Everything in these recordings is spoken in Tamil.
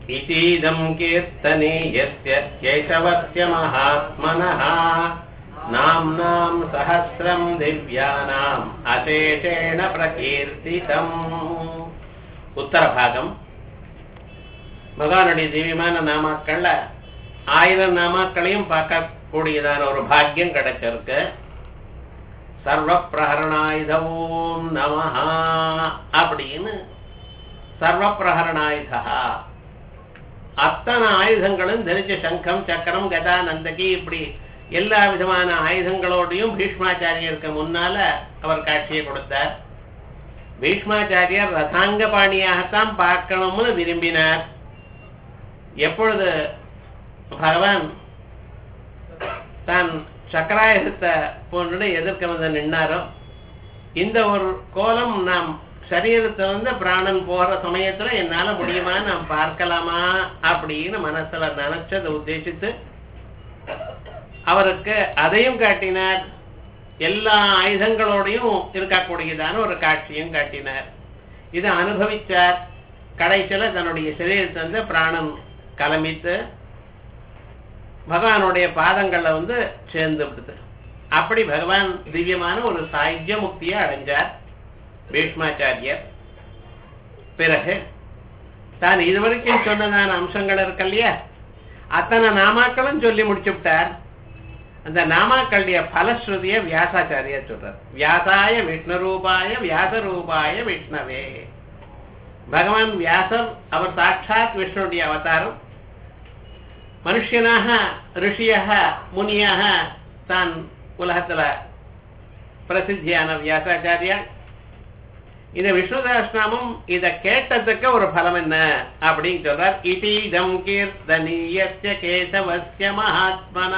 इतीदं कीर्तनीयस्य केशवस्य महात्मनः नाम्नां सहस्रं दिव्यानाम् अशेषेण प्रकीर्तितम् உத்தரபாகம் பகவானுடைய திவ்யமான நாமாக்கள்ல ஆயிரம் நாமாக்களையும் பார்க்கக்கூடியதான ஒரு பாக்கியம் கிடைச்சிருக்கு சர்வ பிரகரணாயுதவோம் நமஹா அப்படின்னு சர்வ பிரகரணாயுதா அத்தனை ஆயுதங்களும் தரிச்ச சங்கம் சக்கரம் கதா நந்தகி இப்படி எல்லா விதமான ஆயுதங்களோடையும் பீஷ்மாச்சாரியருக்கு முன்னால அவர் காட்சியை கொடுத்தார் பீஷ்மாச்சாரியர் ரதாங்க பாணியாகத்தான் பார்க்கணும்னு விரும்பினார் எப்பொழுது பகவான் தான் சக்கராயுதத்தை போன்று எதிர்க்க வந்து நின்னாரோ இந்த ஒரு கோலம் நாம் சரீரத்திலிருந்து பிராணன் போற சமயத்துல என்னால முடியுமா நாம் பார்க்கலாமா அப்படின்னு மனசுல நினைச்சதை உத்தேசித்து அவருக்கு அதையும் காட்டினார் எல்லா ஆயுதங்களோடையும் இருக்கக்கூடியதான ஒரு காட்சியும் காட்டினார் இதை அனுபவிச்சார் கடைசியில தன்னுடைய சரீரத்திலிருந்து பிராணன் கிளம்பித்து பகவானுடைய பாதங்கள்ல வந்து சேர்ந்து விடுது அப்படி பகவான் திவ்யமான ஒரு சாயுஜ்ய முக்தியை அடைஞ்சார் பீஷ்மாச்சாரியர் பிறகு தான் இதுவரைக்கும் சொன்னதான அம்சங்கள் இருக்கு இல்லையா அத்தனை நாமாக்களும் சொல்லி முடிச்சுவிட்டார் அந்த நாமாக்களுடைய பலஸ்ருதிய வியாசாச்சாரிய சொல்றார் வியாசாய விஷ்ணு ரூபாய வியாச ரூபாய விஷ்ணவே பகவான் வியாசர் அவர் சாட்சாத் விஷ்ணுடைய அவதாரம் மனுஷனாக ரிஷியாக முனியாக தான் உலகத்துல பிரசித்தியான வியாசாச்சாரியா இந்த விஷ்ணுதாஸ்நாமம் இத கேட்டதுக்கு ஒரு பலம் என்ன அப்படின்னு சொல்றார் இதீதம் கீர்த்தனீயஸ்ய கேசவஸ்ய மகாத்மனா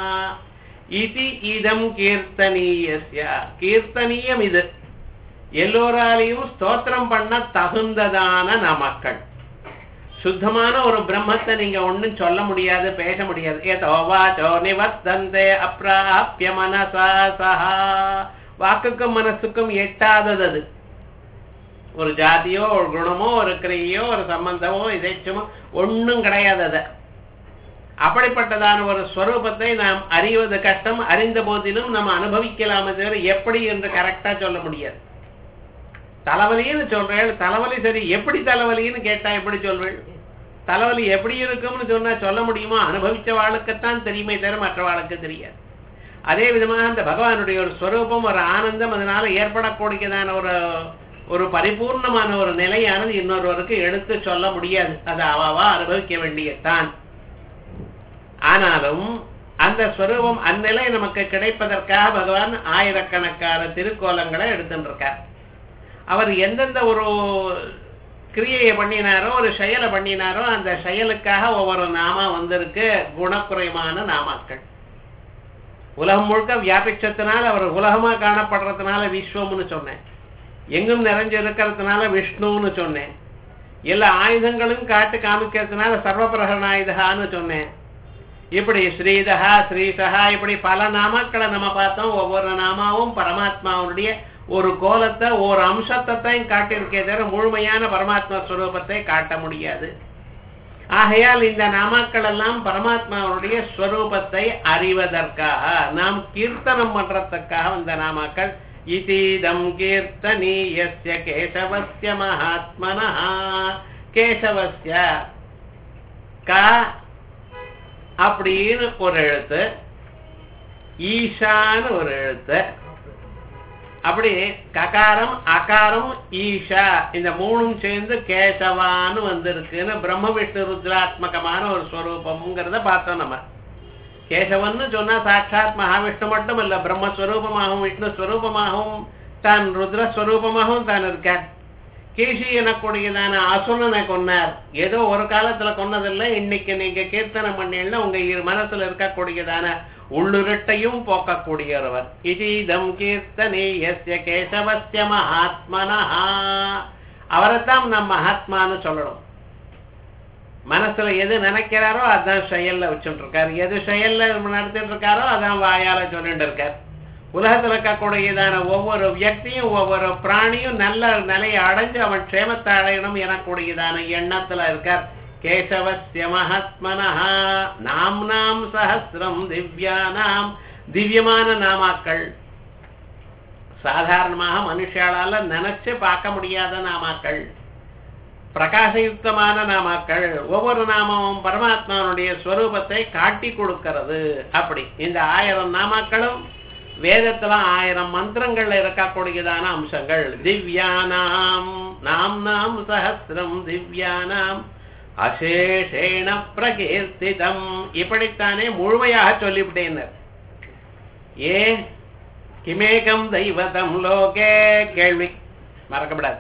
இதி இதம் கீர்த்தனீயஸ்ய கீர்த்தனீயம் இது எல்லோராலையும் ஸ்தோத்திரம் பண்ண தகுந்ததான நாமக்கள் சுத்தமான ஒரு பிரம்மத்தை நீங்க ஒண்ணும் சொல்ல முடியாது பேச முடியாது ஏதோவாச்சோ நிவர்த்தந்தே அப்பிராபிய மனசா சஹா வாக்குக்கும் மனசுக்கும் எட்டாதது அது ஒரு ஜாதியோ ஒரு குணமோ ஒரு கிரியோ ஒரு சம்பந்தமோ இதைச்சமோ ஒன்றும் கிடையாது அது அப்படிப்பட்டதான ஒரு ஸ்வரூபத்தை நாம் அறிவது கஷ்டம் அறிந்த போதிலும் நம்ம அனுபவிக்கலாமே தவிர எப்படி என்று கரெக்டா சொல்ல முடியாது தலைவலின்னு சொல்றேன் தலைவலி சரி எப்படி தலைவலின்னு கேட்டா எப்படி சொல்வேன் தலைவலி எப்படி இருக்கும்னு சொன்னா சொல்ல முடியுமா அனுபவிச்ச வாழ்க்கைத்தான் தெரியுமே தவிர மற்ற வாழ்க்கை தெரியாது அதே விதமாக அந்த பகவானுடைய ஒரு ஸ்வரூபம் ஒரு ஆனந்தம் அதனால ஏற்படக்கூடியதான ஒரு ஒரு பரிபூர்ணமான ஒரு நிலையானது இன்னொருவருக்கு எடுத்து சொல்ல முடியாது அது அவாவா அனுபவிக்க வேண்டியதான் ஆனாலும் அந்த ஸ்வரூபம் அந்நிலை நமக்கு கிடைப்பதற்காக பகவான் ஆயிரக்கணக்கான திருக்கோலங்களை எடுத்துருக்கார் அவர் எந்தெந்த ஒரு கிரியையை பண்ணினாரோ ஒரு செயலை பண்ணினாரோ அந்த செயலுக்காக ஒவ்வொரு நாமா வந்திருக்கு குணக்குறைமான நாமாக்கள் உலகம் முழுக்க வியாபிச்சத்தினால அவர் உலகமா காணப்படுறதுனால விஸ்வம்னு சொன்னேன் எங்கும் நிறைஞ்சு இருக்கிறதுனால விஷ்ணுன்னு சொன்னேன் எல்லா ஆயுதங்களும் காட்டு காமிக்கிறதுனால சர்வபிரகணாயுதான்னு சொன்னேன் இப்படி ஸ்ரீதகா ஸ்ரீசகா இப்படி பல நாமாக்களை நம்ம பார்த்தோம் ஒவ்வொரு நாமாவும் பரமாத்மாவுடைய ஒரு கோலத்தை ஒரு அம்சத்தை தான் காட்டியிருக்கே தவிர முழுமையான பரமாத்மா ஸ்வரூபத்தை காட்ட முடியாது ஆகையால் இந்த நாமாக்கள் எல்லாம் பரமாத்மாவுடைய ஸ்வரூபத்தை அறிவதற்காக நாம் கீர்த்தனம் பண்றதுக்காக இந்த நாமாக்கள் இதீதம் கீர்த்தனீயஸ்ய கேசவஸ்ய மகாத்மனா கேசவஸ்ய க அப்படின்னு ஒரு எழுத்து ஈஷான்னு ஒரு எழுத்து அப்படி ககாரம் அகாரம் ஈஷா இந்த மூணும் சேர்ந்து கேசவான்னு வந்திருக்குன்னு பிரம்ம விஷ்ணு ருத்ராத்மகமான ஒரு ஸ்வரூபம்ங்கிறத பார்த்தோம் நம்ம கேசவன்னு சொன்னா சாட்சாத் மகாவிஷ்ணு மட்டும் இல்ல பிரம்மஸ்வரூபமாகவும் விஷ்ணு ஸ்வரூபமாகவும் தான் ருத்ரஸ்வரூபமாகவும் தான் இருக்கார் கேசி எனக்கூடியதான அசுரனை கொன்னார் ஏதோ ஒரு காலத்துல கொன்னதில்லை இன்னைக்கு நீங்க கீர்த்தனம் பண்ணீங்கன்னா உங்க மனசுல இருக்கக்கூடியதான உள்ளுரட்டையும் போக்கக்கூடியவர் இதீதம் கீர்த்தனே எஸ்ய கேசவஸ்ய மகாத்மனா அவரைத்தான் நம்ம மகாத்மான்னு சொல்லணும் மனசுல எது நினைக்கிறாரோ அதான் செயல்ல வச்சுட்டு இருக்காரு எது செயல்ல நடத்திட்டு இருக்காரோ அதான் வாயால சொல்லிட்டு இருக்கார் உலகத்துல இருக்கக்கூடியதான ஒவ்வொரு வியக்தியும் ஒவ்வொரு பிராணியும் நல்ல நிலையை அடைஞ்சு அவன் க்ஷேமத்தை அடையணும் எனக்கூடியதான எண்ணத்துல இருக்கார் கேசவஸ்ய மகாத்மனः நாம்னாம் சஹசிரம் திவ்யானாம் திவ்யமான நாமாக்கள் சாதாரணமாக மனுஷாலால நினைச்சு பார்க்க முடியாத நாமாக்கள் பிரகாசயுக்தமான நாமாக்கள் ஒவ்வொரு நாமமும் பரமாத்மாவுடைய ஸ்வரூபத்தை காட்டி கொடுக்கிறது அப்படி இந்த ஆயிரம் நாமாக்களும் வேதத்துல ஆயிரம் மந்திரங்கள்ல இருக்கக்கூடியதான அம்சங்கள் திவ்யானாம் நாம் நாம் சஹசிரம் திவ்யானாம் அசேஷேண பிரகீர்த்திதம் இப்படித்தானே முழுமையாக சொல்லிவிட்டேனர் ஏ கிமேகம் தெய்வதம் லோகே கேள்வி மறக்கப்படாது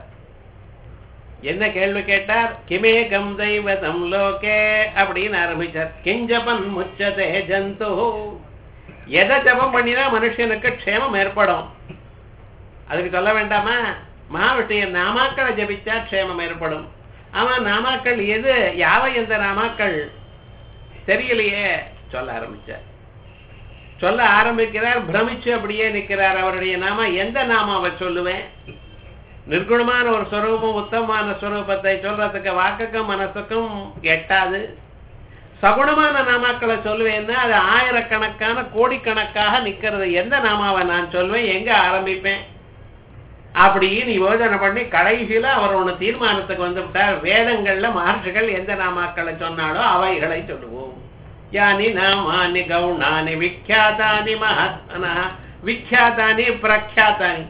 என்ன கேள்வி கேட்டார் கிமேகம் தெய்வதம் லோகே அப்படின்னு ஆரம்பிச்சார் கிஞ்சபன் முச்சதே ஜந்து எதை ஜபம் பண்ணினா மனுஷனுக்கு க்ஷேமம் ஏற்படும் அதுக்கு சொல்ல வேண்டாமா மகாவிஷ்ணிய நாமாக்களை ஜபிச்சா க்ஷேமம் ஏற்படும் ஆமா நாமாக்கள் எது யாவை எந்த நாமாக்கள் தெரியலையே சொல்ல ஆரம்பிச்சார் சொல்ல ஆரம்பிக்கிறார் பிரமிச்சு அப்படியே நிற்கிறார் அவருடைய நாம எந்த நாமாவை சொல்லுவேன் நிர்குணமான ஒரு ஸ்வரூபம் உத்தமமான ஸ்வரூபத்தை சொல்றதுக்கு வாக்குக்கும் மனசுக்கும் எட்டாது சகுணமான நாமாக்களை சொல்லுவேன்னா அது ஆயிரக்கணக்கான கோடிக்கணக்காக நிக்கிறது எந்த நாமாவை நான் சொல்லுவேன் எங்க ஆரம்பிப்பேன் அப்படின்னு யோஜனை பண்ணி கடைசியில அவர் ஒண்ணு தீர்மானத்துக்கு வந்து விட்டார் வேதங்கள்ல மகர்ஷிகள் எந்த நாமாக்களை சொன்னாலோ அவைகளை சொல்லுவோம் யானி நாமானி கவுனானி விக்யாதானி மகாத்மனா விக்யாதானி பிரக்யாதானி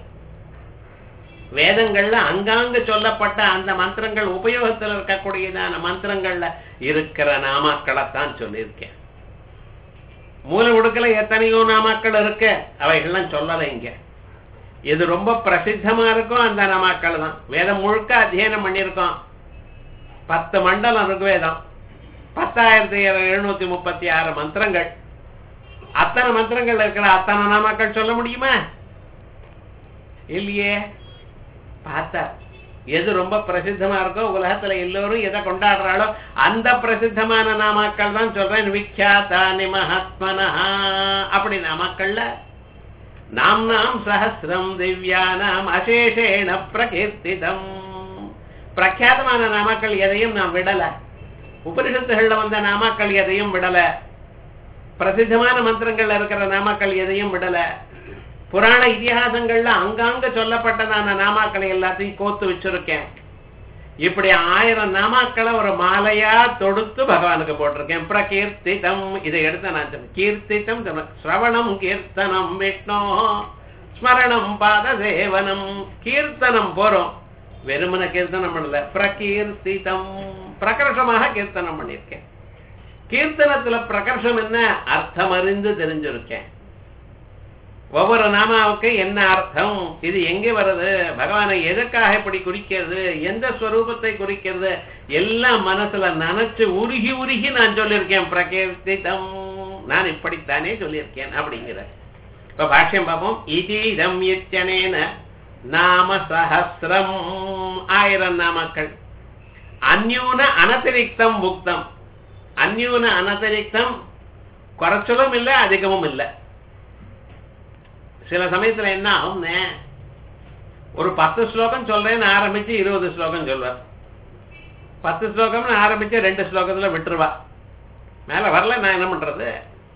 வேதங்கள்ல அங்காங்க சொல்லப்பட்ட அந்த மந்திரங்கள் உபயோகத்தில் இருக்கக்கூடியதான மந்திரங்கள்ல இருக்கிற நாமாக்களைத்தான் சொல்லியிருக்கேன் மூல உடுக்கல எத்தனையோ நாமாக்கள் இருக்கு அவைகள்லாம் சொல்லலை இங்க இது ரொம்ப பிரசித்தமா இருக்கும் அந்த நாமாக்கள் தான் வேதம் முழுக்க அத்தியனம் பண்ணியிருக்கோம் பத்து மண்டலம் ருக்வேதம் பத்தாயிரத்தி எழுநூத்தி முப்பத்தி ஆறு மந்திரங்கள் அத்தனை மந்திரங்கள் இருக்கிற அத்தனை நாமாக்கள் சொல்ல முடியுமா இல்லையே பார்த்தா எது ரொம்ப பிரசித்தமா இருக்கோ உலகத்துல எல்லோரும் எதை கொண்டாடுறாளோ அந்த பிரசித்தமான நாமாக்கள் தான் சொல்றேன் விக்யாதானி மகாத்மனா அப்படி நாமாக்கள்ல நாம் நாம் சஹசிரம் திவ்யானாம் அசேஷேண பிரகீர்த்திதம் பிரக்யாதமான நாமாக்கள் எதையும் நாம் விடல உபனிஷத்துகள்ல வந்த நாமாக்கள் எதையும் விடல பிரசித்தமான மந்திரங்கள்ல இருக்கிற நாமாக்கள் எதையும் விடல புராண இதிகாசங்கள்ல அங்காங்க சொல்லப்பட்டதான நாமாக்களை எல்லாத்தையும் கோத்து வச்சிருக்கேன் இப்படி ஆயிரம் நாமாக்களை ஒரு மாலையா தொடுத்து பகவானுக்கு போட்டிருக்கேன் பிரகீர்த்திதம் இதை எடுத்து நான் சொன்னேன் கீர்த்திதம் சொன்னேன் சிரவணம் கீர்த்தனம் விஷ்ணோ ஸ்மரணம் பாத சேவனம் கீர்த்தனம் போறோம் வெறுமன கீர்த்தனம் பண்ணல பிரகீர்த்திதம் பிரகர்ஷமாக கீர்த்தனம் பண்ணியிருக்கேன் கீர்த்தனத்துல பிரகர்ஷம் என்ன அர்த்தம் அறிந்து தெரிஞ்சிருக்கேன் ஒவ்வொரு நாமாவுக்கு என்ன அர்த்தம் இது எங்கே வருது பகவானை எதற்காக இப்படி குறிக்கிறது எந்த ஸ்வரூபத்தை குறிக்கிறது எல்லாம் மனசுல நினைச்சு உருகி உருகி நான் சொல்லியிருக்கேன் பிரகீர்த்திதம் நான் இப்படித்தானே சொல்லியிருக்கேன் அப்படிங்கிற இப்ப பாஷ்யம் பார்ப்போம் இதீதம் இத்தனேன நாம சஹசிரம் ஆயிரம் நாமக்கள் அந்யூன அனதிரிக்தம் புக்தம் அந்யூன அனதிரிக்தம் குறைச்சலும் இல்லை அதிகமும் இல்லை சில சமயத்துல என்ன ஆகும்னே ஒரு பத்து ஸ்லோகம் சொல்றேன்னு ஆரம்பிச்சு இருபது ஸ்லோகம் சொல்வார் பத்து ஸ்லோகம்னு ஆரம்பிச்சு ரெண்டு ஸ்லோகத்துல விட்டுருவா மேல வரல நான் என்ன பண்றது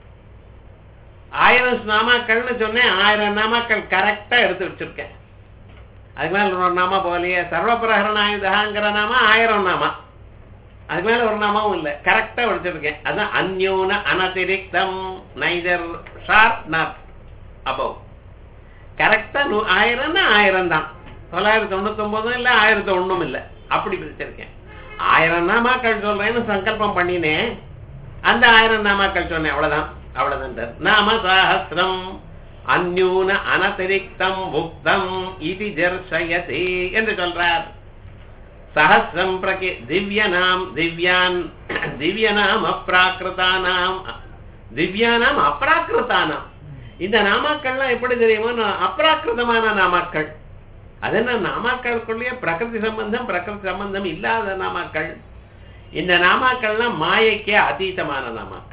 ஆயிரம் நாமாக்கள்னு சொன்னேன் ஆயிரம் நாமாக்கள் கரெக்டா எடுத்து வச்சிருக்கேன் அதுக்கு மேல ஒரு நாமா போகலையே சர்வபிரகரணாயுதகாங்கிற நாமா ஆயிரம் நாமா அதுக்கு மேல ஒரு நாமாவும் இல்ல கரெக்டா வச்சிருக்கேன் அதான் அந்யூன அனதிரிக்தம் நைதர் ஷார்ப் நாட் அபவ் கரெக்டா ஆயிரம்னா ஆயிரம் தான் தொள்ளாயிரத்தி தொண்ணூத்தி ஒன்பதும் இல்ல ஆயிரத்தி ஒண்ணும் இல்ல அப்படி பிரிச்சிருக்கேன் ஆயிரம் நாமாக்கள் சொல்றேன்னு சங்கல்பம் பண்ணினேன் அந்த ஆயிரம் நாமாக்கள் சொன்னேன் அவ்வளவுதான் அவ்வளவுதான் நாம சாஹசிரம் அந்யூன அனதிரிக்தம் புக்தம் இது ஜர்ஷயதி என்று சொல்றார் சஹசிரம் பிரகி திவ்யநாம் திவ்யான் திவ்யநாம் அப்ராக்கிருதானாம் திவ்யானாம் அப்ராக்கிருதானாம் இந்த நாமாக்கள்லாம் எப்படி தெரியுமோ அப்ராக்கிருதமான நாமாக்கள் அது என்ன நாமாக்களுக்குள்ளேயே பிரகிருதி சம்பந்தம் பிரகிருதி சம்பந்தம் இல்லாத நாமாக்கள் இந்த நாமாக்கள்லாம் மாயைக்கே அதீதமான நாமாக்கள்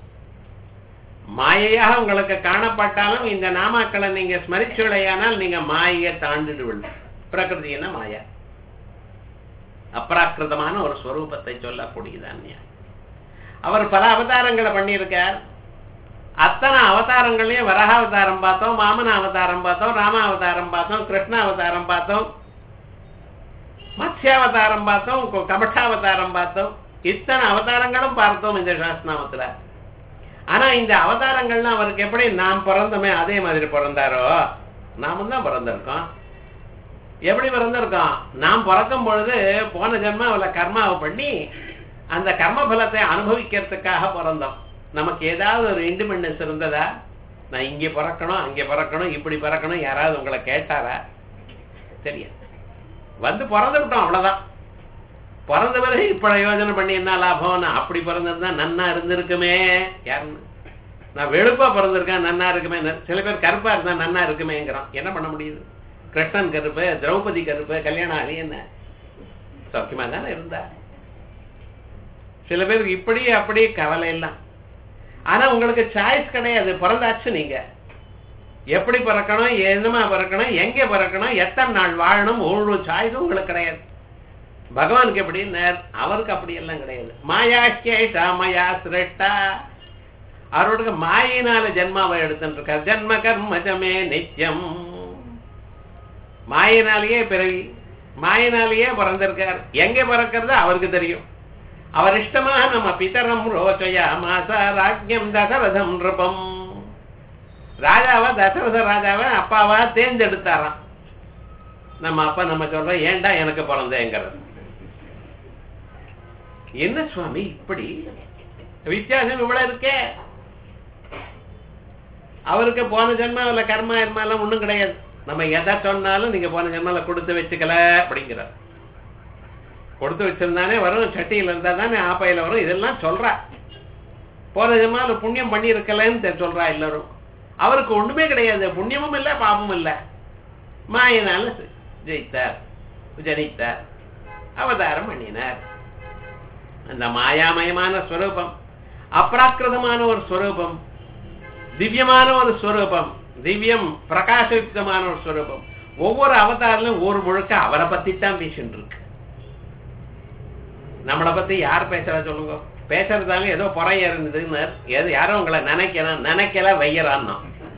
மாயையாக உங்களுக்கு காணப்பட்டாலும் இந்த நாமாக்களை நீங்க ஸ்மரிச்சுடையானால் நீங்க மாயையை தாண்டிடுவீங்க பிரகிருதி என்ன மாயா அப்ராக்கிருதமான ஒரு ஸ்வரூபத்தை சொல்லக்கூடியதான் அவர் பல அவதாரங்களை பண்ணியிருக்கார் அத்தனை அவதாரங்களையும் வரஹ அவதாரம் பார்த்தோம் வாமன அவதாரம் பார்த்தோம் ராம அவதாரம் பார்த்தோம் கிருஷ்ண அவதாரம் பார்த்தோம் மத்ஸ்யாவதாரம் பார்த்தோம் கு- கமட்டாவதாரம் பார்த்தோம் இத்தனை அவதாரங்களும் பார்த்தோம் இந்த சாஸ்திரநாமத்துல ஆனா இந்த அவதாரங்கள்லாம் அவருக்கு எப்படி நாம் பிறந்தோமே அதே மாதிரி பிறந்தாரோ நாமும் தான் பிறந்திருக்கோம் எப்படி பிறந்திருக்கோம் நாம் பிறக்கும் பொழுது போன ஜென்ம அவளை கர்மாவை பண்ணி அந்த கர்ம பலத்தை அனுபவிக்கிறதுக்காக பிறந்தோம் நமக்கு ஏதாவது ஒரு இண்டிபெண்டன்ஸ் இருந்ததா நான் இங்கே பிறக்கணும் அங்கே பிறக்கணும் இப்படி பிறக்கணும் யாராவது உங்களை கேட்டாரா தெரியாது வந்து பிறந்து விட்டோம் அவ்வளவுதான் பிறந்த பிறகு இப்ப யோஜனை பண்ணி என்ன லாபம் நான் அப்படி பிறந்திருந்தா நன்னா இருந்திருக்குமே யாருன்னு நான் வெளுப்பா பிறந்திருக்கேன் நன்னா இருக்குமே சில பேர் கருப்பா இருந்தா நன்னா இருக்குமேங்கிறான் என்ன பண்ண முடியுது கிருஷ்ணன் கருப்பு திரௌபதி கருப்பு கல்யாணம் ஆகி என்ன சௌக்கியமா தானே இருந்தா சில பேருக்கு இப்படி அப்படி கவலை எல்லாம் ஆனா உங்களுக்கு சாய்ஸ் கிடையாது பிறந்தாச்சு நீங்க எப்படி பிறக்கணும் என்னமா பிறக்கணும் எங்க பிறக்கணும் எத்தனை நாள் வாழணும் ஒரு சாய்ஸும் உங்களுக்கு கிடையாது பகவானுக்கு எப்படி அவருக்கு அப்படி எல்லாம் கிடையாது மாயா கேஷா மயா சிரட்டா அவரோட மாயினால ஜென்மாவை எடுத்துட்டு இருக்கார் ஜென்ம கர்மஜமே நித்தியம் மாயினாலேயே பிறவி மாயினாலேயே பிறந்திருக்கார் எங்க பிறக்கிறது அவருக்கு தெரியும் அவர் இஷ்டமாக நம்ம பிதரம் ரோச்சயா மாசா ராஜ்யம் தசரதம் நிருபம் ராஜாவா தசரத ராஜாவை அப்பாவா தேர்ந்தெடுத்தாராம் நம்ம அப்பா நம்ம சொல்றோம் ஏன்டா எனக்கு பிறந்தேங்கிறது என்ன சுவாமி இப்படி வித்தியாசம் இவ்வளவு இருக்கே அவருக்கு போன ஜென்மாவில் கர்மா எல்லாம் ஒண்ணும் கிடையாது நம்ம எதை சொன்னாலும் நீங்க போன ஜென்மால கொடுத்து வச்சுக்கல அப்படிங்கிறார் கொடுத்து வச்சிருந்தானே வரும் சட்டியில இருந்தா தானே ஆப்பையில வரும் இதெல்லாம் சொல்றா போன ஜென்மால புண்ணியம் பண்ணி இருக்கலன்னு சொல்றா எல்லாரும் அவருக்கு ஒண்ணுமே கிடையாது புண்ணியமும் இல்ல பாவமும் இல்ல மாயினால ஜெயித்தார் ஜனித்தார் அவதாரம் பண்ணினார் அந்த மாயாமயமான ஸ்வரூபம் அப்ராக்கிருதமான ஒரு ஸ்வரூபம் திவ்யமான ஒரு ஸ்வரூபம் திவ்யம் பிரகாசயுக்தமான ஒரு ஸ்வரூபம் ஒவ்வொரு அவதாரிலும் ஒரு முழுக்க அவரை பத்தி தான் பேசிட்டு இருக்கு நம்மளை பத்தி யார் பேசுறா சொல்லுங்க பேசுறதால ஏதோ புறைய இருந்ததுன்னு ஏதோ யாரோ உங்களை நினைக்கலாம் நினைக்கல வையறான்னா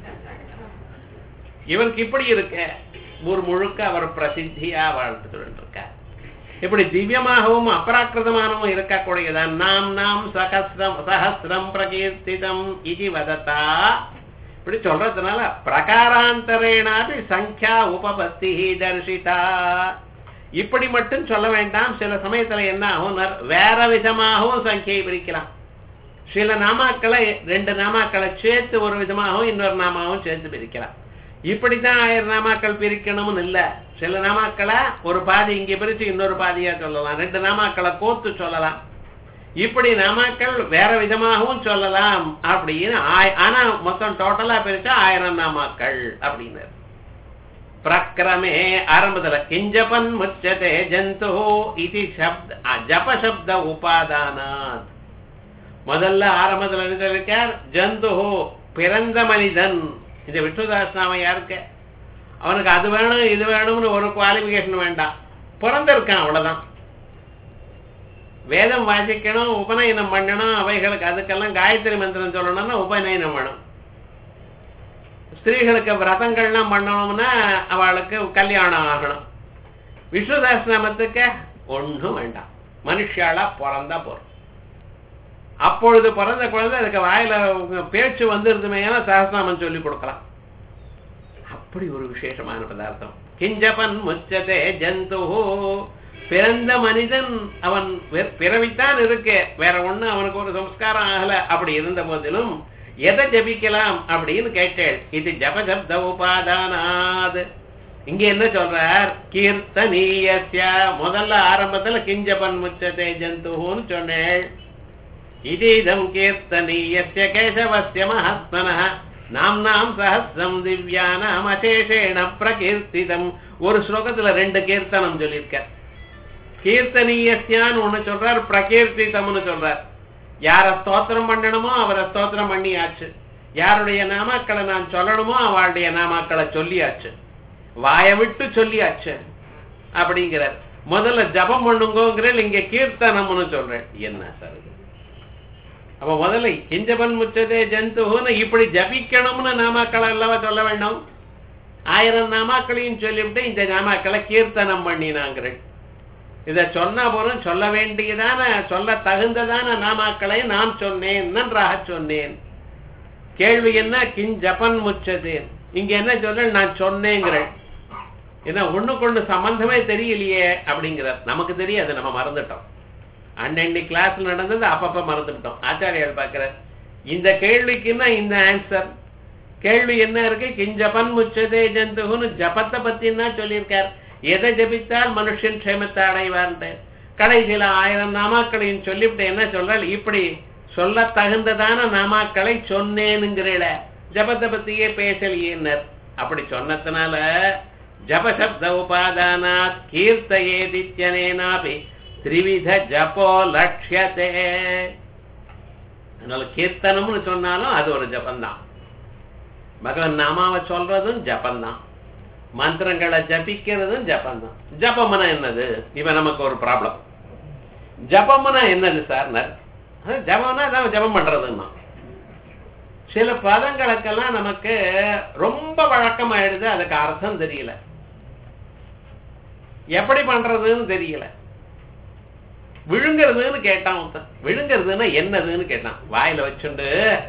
இவருக்கு இப்படி இருக்க ஊர் முழுக்க அவர் பிரசித்தியா வாழ்ந்துட்டு இருக்கார் இப்படி திவ்யமாகவும் அபராக்கிருதமானவும் இருக்கக்கூடியதான் நாம் நாம் சகசிரம் சஹசிரம் பிரகீர்த்திதம் இது வதத்தா இப்படி சொல்றதுனால பிரகாராந்தரேனாதி சங்கியா உபபத்தி தர்ஷிதா இப்படி மட்டும் சொல்ல வேண்டாம் சில சமயத்துல என்ன ஆகும் வேற விதமாகவும் சங்கியை பிரிக்கலாம் சில நாமாக்களை ரெண்டு நாமாக்களை சேர்த்து ஒரு விதமாகவும் இன்னொரு நாமாவும் சேர்த்து பிரிக்கலாம் இப்படித்தான் ஆயிரம் நாமாக்கள் பிரிக்கணும்னு இல்ல சில நாமாக்களை ஒரு பாதி இங்க பிரிச்சு இன்னொரு பாதியா சொல்லலாம் ரெண்டு நாமாக்களை கோத்து சொல்லலாம் இப்படி நாமாக்கள் வேற விதமாகவும் சொல்லலாம் அப்படின்னு ஆனா மொத்தம் டோட்டலா பிரிச்சா ஆயிரம் நாமாக்கள் அப்படின்னு பிரக்கிரமே ஆரம்பத்துல கிஞ்சபன் முச்சதே ஜந்து இது சப்த ஜப சப்த உபாதானாத் முதல்ல ஆரம்பத்துல இருக்கார் ஜந்து பிறந்த மனிதன் இந்த விஷ்ணுதாஸ் யாருக்கு அவனுக்கு அது வேணும் இது வேணும்னு ஒரு குவாலிபிகேஷன் வேண்டாம் பிறந்திருக்கான் அவ்வளவுதான் வேதம் வாசிக்கணும் உபநயனம் பண்ணணும் அவைகளுக்கு அதுக்கெல்லாம் காயத்ரி மந்திரம் சொல்லணும்னா உபநயனம் வேணும் ஸ்திரீகளுக்கு விரதங்கள்லாம் பண்ணணும்னா அவளுக்கு கல்யாணம் ஆகணும் விஷ்ணு சஹஸ்ரநாமத்துக்கு ஒன்றும் வேண்டாம் மனுஷாலா பிறந்தா போறோம் அப்பொழுது பிறந்த குழந்தை அதுக்கு வாயில பேச்சு வந்துருதுமே சஹஸ்ரநாமம் சொல்லி கொடுக்கலாம் அப்படி ஒரு விசேஷமான பதார்த்தம் கிஞ்சபன் முச்சதே ஜந்து பிறந்த மனிதன் அவன் பிறவித்தான் இருக்கு வேற ஒண்ணு அவனுக்கு ஒரு சம்ஸ்காரம் ஆகல அப்படி இருந்த போதிலும் எதை ஜபிக்கலாம் அப்படின்னு கேட்டேன் இது ஜபசப்த உபாதானாது இங்க என்ன சொல்றார் கீர்த்தனீயஸ்ய முதல்ல ஆரம்பத்துல கிஞ்சபன் முச்சதே ஜந்துன்னு சொன்னேன் இதீதம் கீர்த்தனீயஸ்ய கேசவஸ்ய மகாத்மன நாம் நாம் சஹசிரம் திவ்யானாம் அசேஷேண பிரகீர்த்திதம் ஒரு ஸ்லோகத்துல ரெண்டு கீர்த்தனம் சொல்லியிருக்க கீர்த்தனீயஸ்யான்னு ஒண்ணு சொல்றார் பிரகீர்த்திதம்னு சொல்றார் யார ஸ்தோத்திரம் பண்ணணுமோ அவரை ஸ்தோத்திரம் பண்ணியாச்சு யாருடைய நாமாக்களை நான் சொல்லணுமோ அவளுடைய நாமாக்களை சொல்லியாச்சு வாய விட்டு சொல்லியாச்சு அப்படிங்கிறார் முதல்ல ஜபம் பண்ணுங்கோங்கிறேன் இங்க கீர்த்தனம்னு சொல்றேன் என்ன சார் இது? அப்ப முதல்ல கிஞ்சபன் முச்சதே ஜந்துன்னு இப்படி ஜபிக்கணும்னு நாமாக்களை அல்லவா சொல்ல வேண்டாம் ஆயிரம் நாமாக்களையும் சொல்லிவிட்டு இந்த நாமாக்களை கீர்த்தனம் பண்ணினாங்கிறேன் இத சொன்ன போதும் சொல்ல வேண்டியதான சொல்ல தகுந்ததான நாமாக்களை நான் சொன்னேன் நன்றாக சொன்னேன் கேள்வி என்ன கிஞ் ஜபன் முச்சதேன் இங்க என்ன சொல்ற நான் சொன்னேங்கிறேன் ஏன்னா ஒண்ணுக்கு ஒண்ணு சம்பந்தமே தெரியலையே அப்படிங்கிறார் நமக்கு தெரியாது நம்ம மறந்துட்டோம் அன்னன்னைக்கு கிளாஸ் நடந்தது அப்பப்ப மறந்துவிட்டோம் ஆச்சாரியால் பார்க்கிற இந்த கேள்விக்குன்னா இந்த ஆன்சர் கேள்வி என்ன இருக்கு கிஞ்சபன் முச்சதே ஜந்துகுன்னு ஜபத்தை பத்தின்னா சொல்லியிருக்கார் எதை ஜபித்தால் மனுஷன் க்ஷேமத்தை அடைவார்ன்ட்டு கடைசியில ஆயிரம் நாமாக்களையும் சொல்லிவிட்டு என்ன சொல்றாள் இப்படி சொல்ல தகுந்ததான நாமாக்களை சொன்னேனுங்கிறீல ஜபத்தை பத்தியே பேசலையேன்னர் அப்படி சொன்னதுனால ஜபசப்த உபாதானாத் கீர்த்தயேதித்யனேனாபி த்ரிவித ஜபோ லட்சியத்தே அதனால கீர்த்தனம்னு சொன்னாலும் அது ஒரு ஜபம்தான் பகவன் நாமாவை சொல்றதும் ஜபம்தான் மந்திரங்களை ஜபிக்கிறதும் ஜபம்தான் ஜபம்னா என்னது இப்ப நமக்கு ஒரு ப்ராப்ளம் ஜபம்னா என்னது சார் ஜபம்னா அதான் ஜபம் பண்றதுன்னா சில பதங்களுக்கெல்லாம் நமக்கு ரொம்ப வழக்கமாயிடுது அதுக்கு அர்த்தம் தெரியல எப்படி பண்றதுன்னு தெரியல விழுங்கிறதுன்னு கேட்டான் ஒருத்தன் விழுங்கிறதுன்னா என்னதுன்னு கேட்டான் வாயில வச்சுண்டு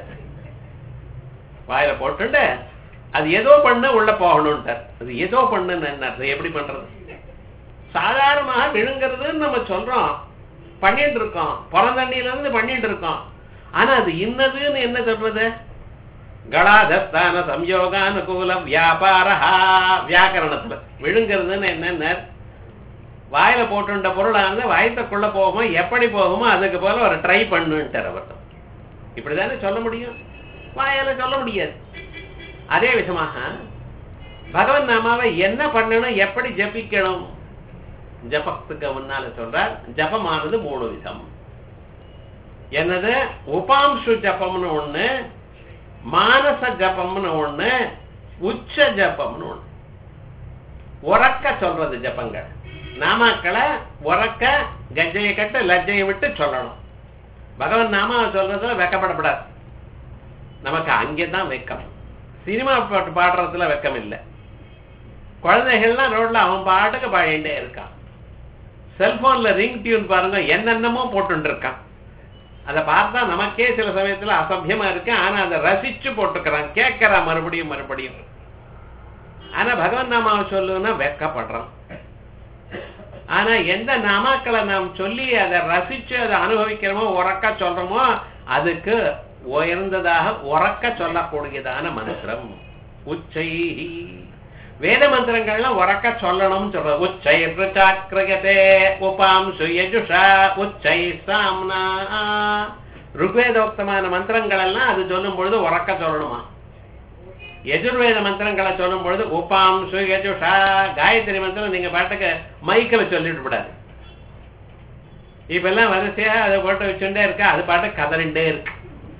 வாயில போட்டுண்டு அது ஏதோ பண்ண உள்ள போகணும்ட்டார் அது ஏதோ பண்ணுன்னு என்ன அர்த்தம்? எப்படி பண்றது சாதாரணமாக விழுங்கிறதுன்னு நம்ம சொல்றோம் பண்ணிட்டு இருக்கோம் பிறந்தண்ணில இருந்து பண்ணிட்டு இருக்கோம் ஆனா அது இன்னதுன்னு என்ன சொல்றது கடாதஸ்தான சம்யோகானுகூல வியாபாரஹா வியாக்கரணத்துல விழுங்கிறதுன்னு என்னென்ன வாயில போட்டுண்ட பொருளானது வயத்துக்குள்ள போகுமோ எப்படி போகுமோ அதுக்கு போல ஒரு ட்ரை பண்ணுன்ட்டார் அவர் இப்படிதானே சொல்ல முடியும் வாயால சொல்ல முடியாது அதே விதமாக பகவன் நாமாவை என்ன பண்ணணும் எப்படி ஜபிக்கணும் ஜபத்துக்கு முன்னால சொல்றார் ஜபமானது மூணு விதம் என்னது உபாம்சு ஜபம்னு ஒண்ணு மானச ஜபம்னு ஒண்ணு உச்ச ஜபம்னு ஒண்ணு உறக்க சொல்றது ஜபங்கள் நாமாக்களை உறக்க கஜையை கட்டு லஜ்ஜையை விட்டு சொல்லணும் பகவான் நாமாவை சொல்றதுல வெக்கப்படப்படாது நமக்கு அங்கேதான் வெக்கம் சினிமா பாட்டு பாடுறதுல வெக்கம் இல்லை குழந்தைகள்லாம் ரோட்ல அவன் பாட்டுக்கு பாடிட்டே இருக்கான் செல்போன்ல ரிங் டியூன் பாருங்க என்னென்னமோ போட்டு இருக்கான் அதை பார்த்தா நமக்கே சில சமயத்துல அசபியமா இருக்கு ஆனா அதை ரசிச்சு போட்டுக்கிறான் கேட்கறான் மறுபடியும் மறுபடியும் ஆனா பகவன் நாமாவை சொல்லுன்னா வெக்கப்படுறான் ஆனா எந்த நாமாக்களை நாம் சொல்லி அதை ரசிச்சு அதை அனுபவிக்கிறோமோ உறக்க சொல்றோமோ அதுக்கு உயர்ந்ததாக உறக்க சொல்லக்கூடியதான மந்திரம் உச்சை வேத மந்திரங்கள்லாம் உறக்க சொல்லணும்னு சொல்றது உச்சை சாக்கிரகதே உபாம் சுயஜுஷா உச்சை சாம்னா ருக்வேதோக்தமான மந்திரங்கள் எல்லாம் அது சொல்லும் பொழுது உறக்க சொல்லணுமா எஜுர்வேத மந்திரங்களை சொல்லும் பொழுது உபாம் சுயஜுஷா காயத்ரி மந்திரம் நீங்க பாட்டுக்கு மைக்கில் சொல்லிட்டு விடாது இப்ப எல்லாம் வரிசையா அதை போட்டு வச்சுட்டே இருக்கா அது பாட்டு கதறிண்டே இருக்கு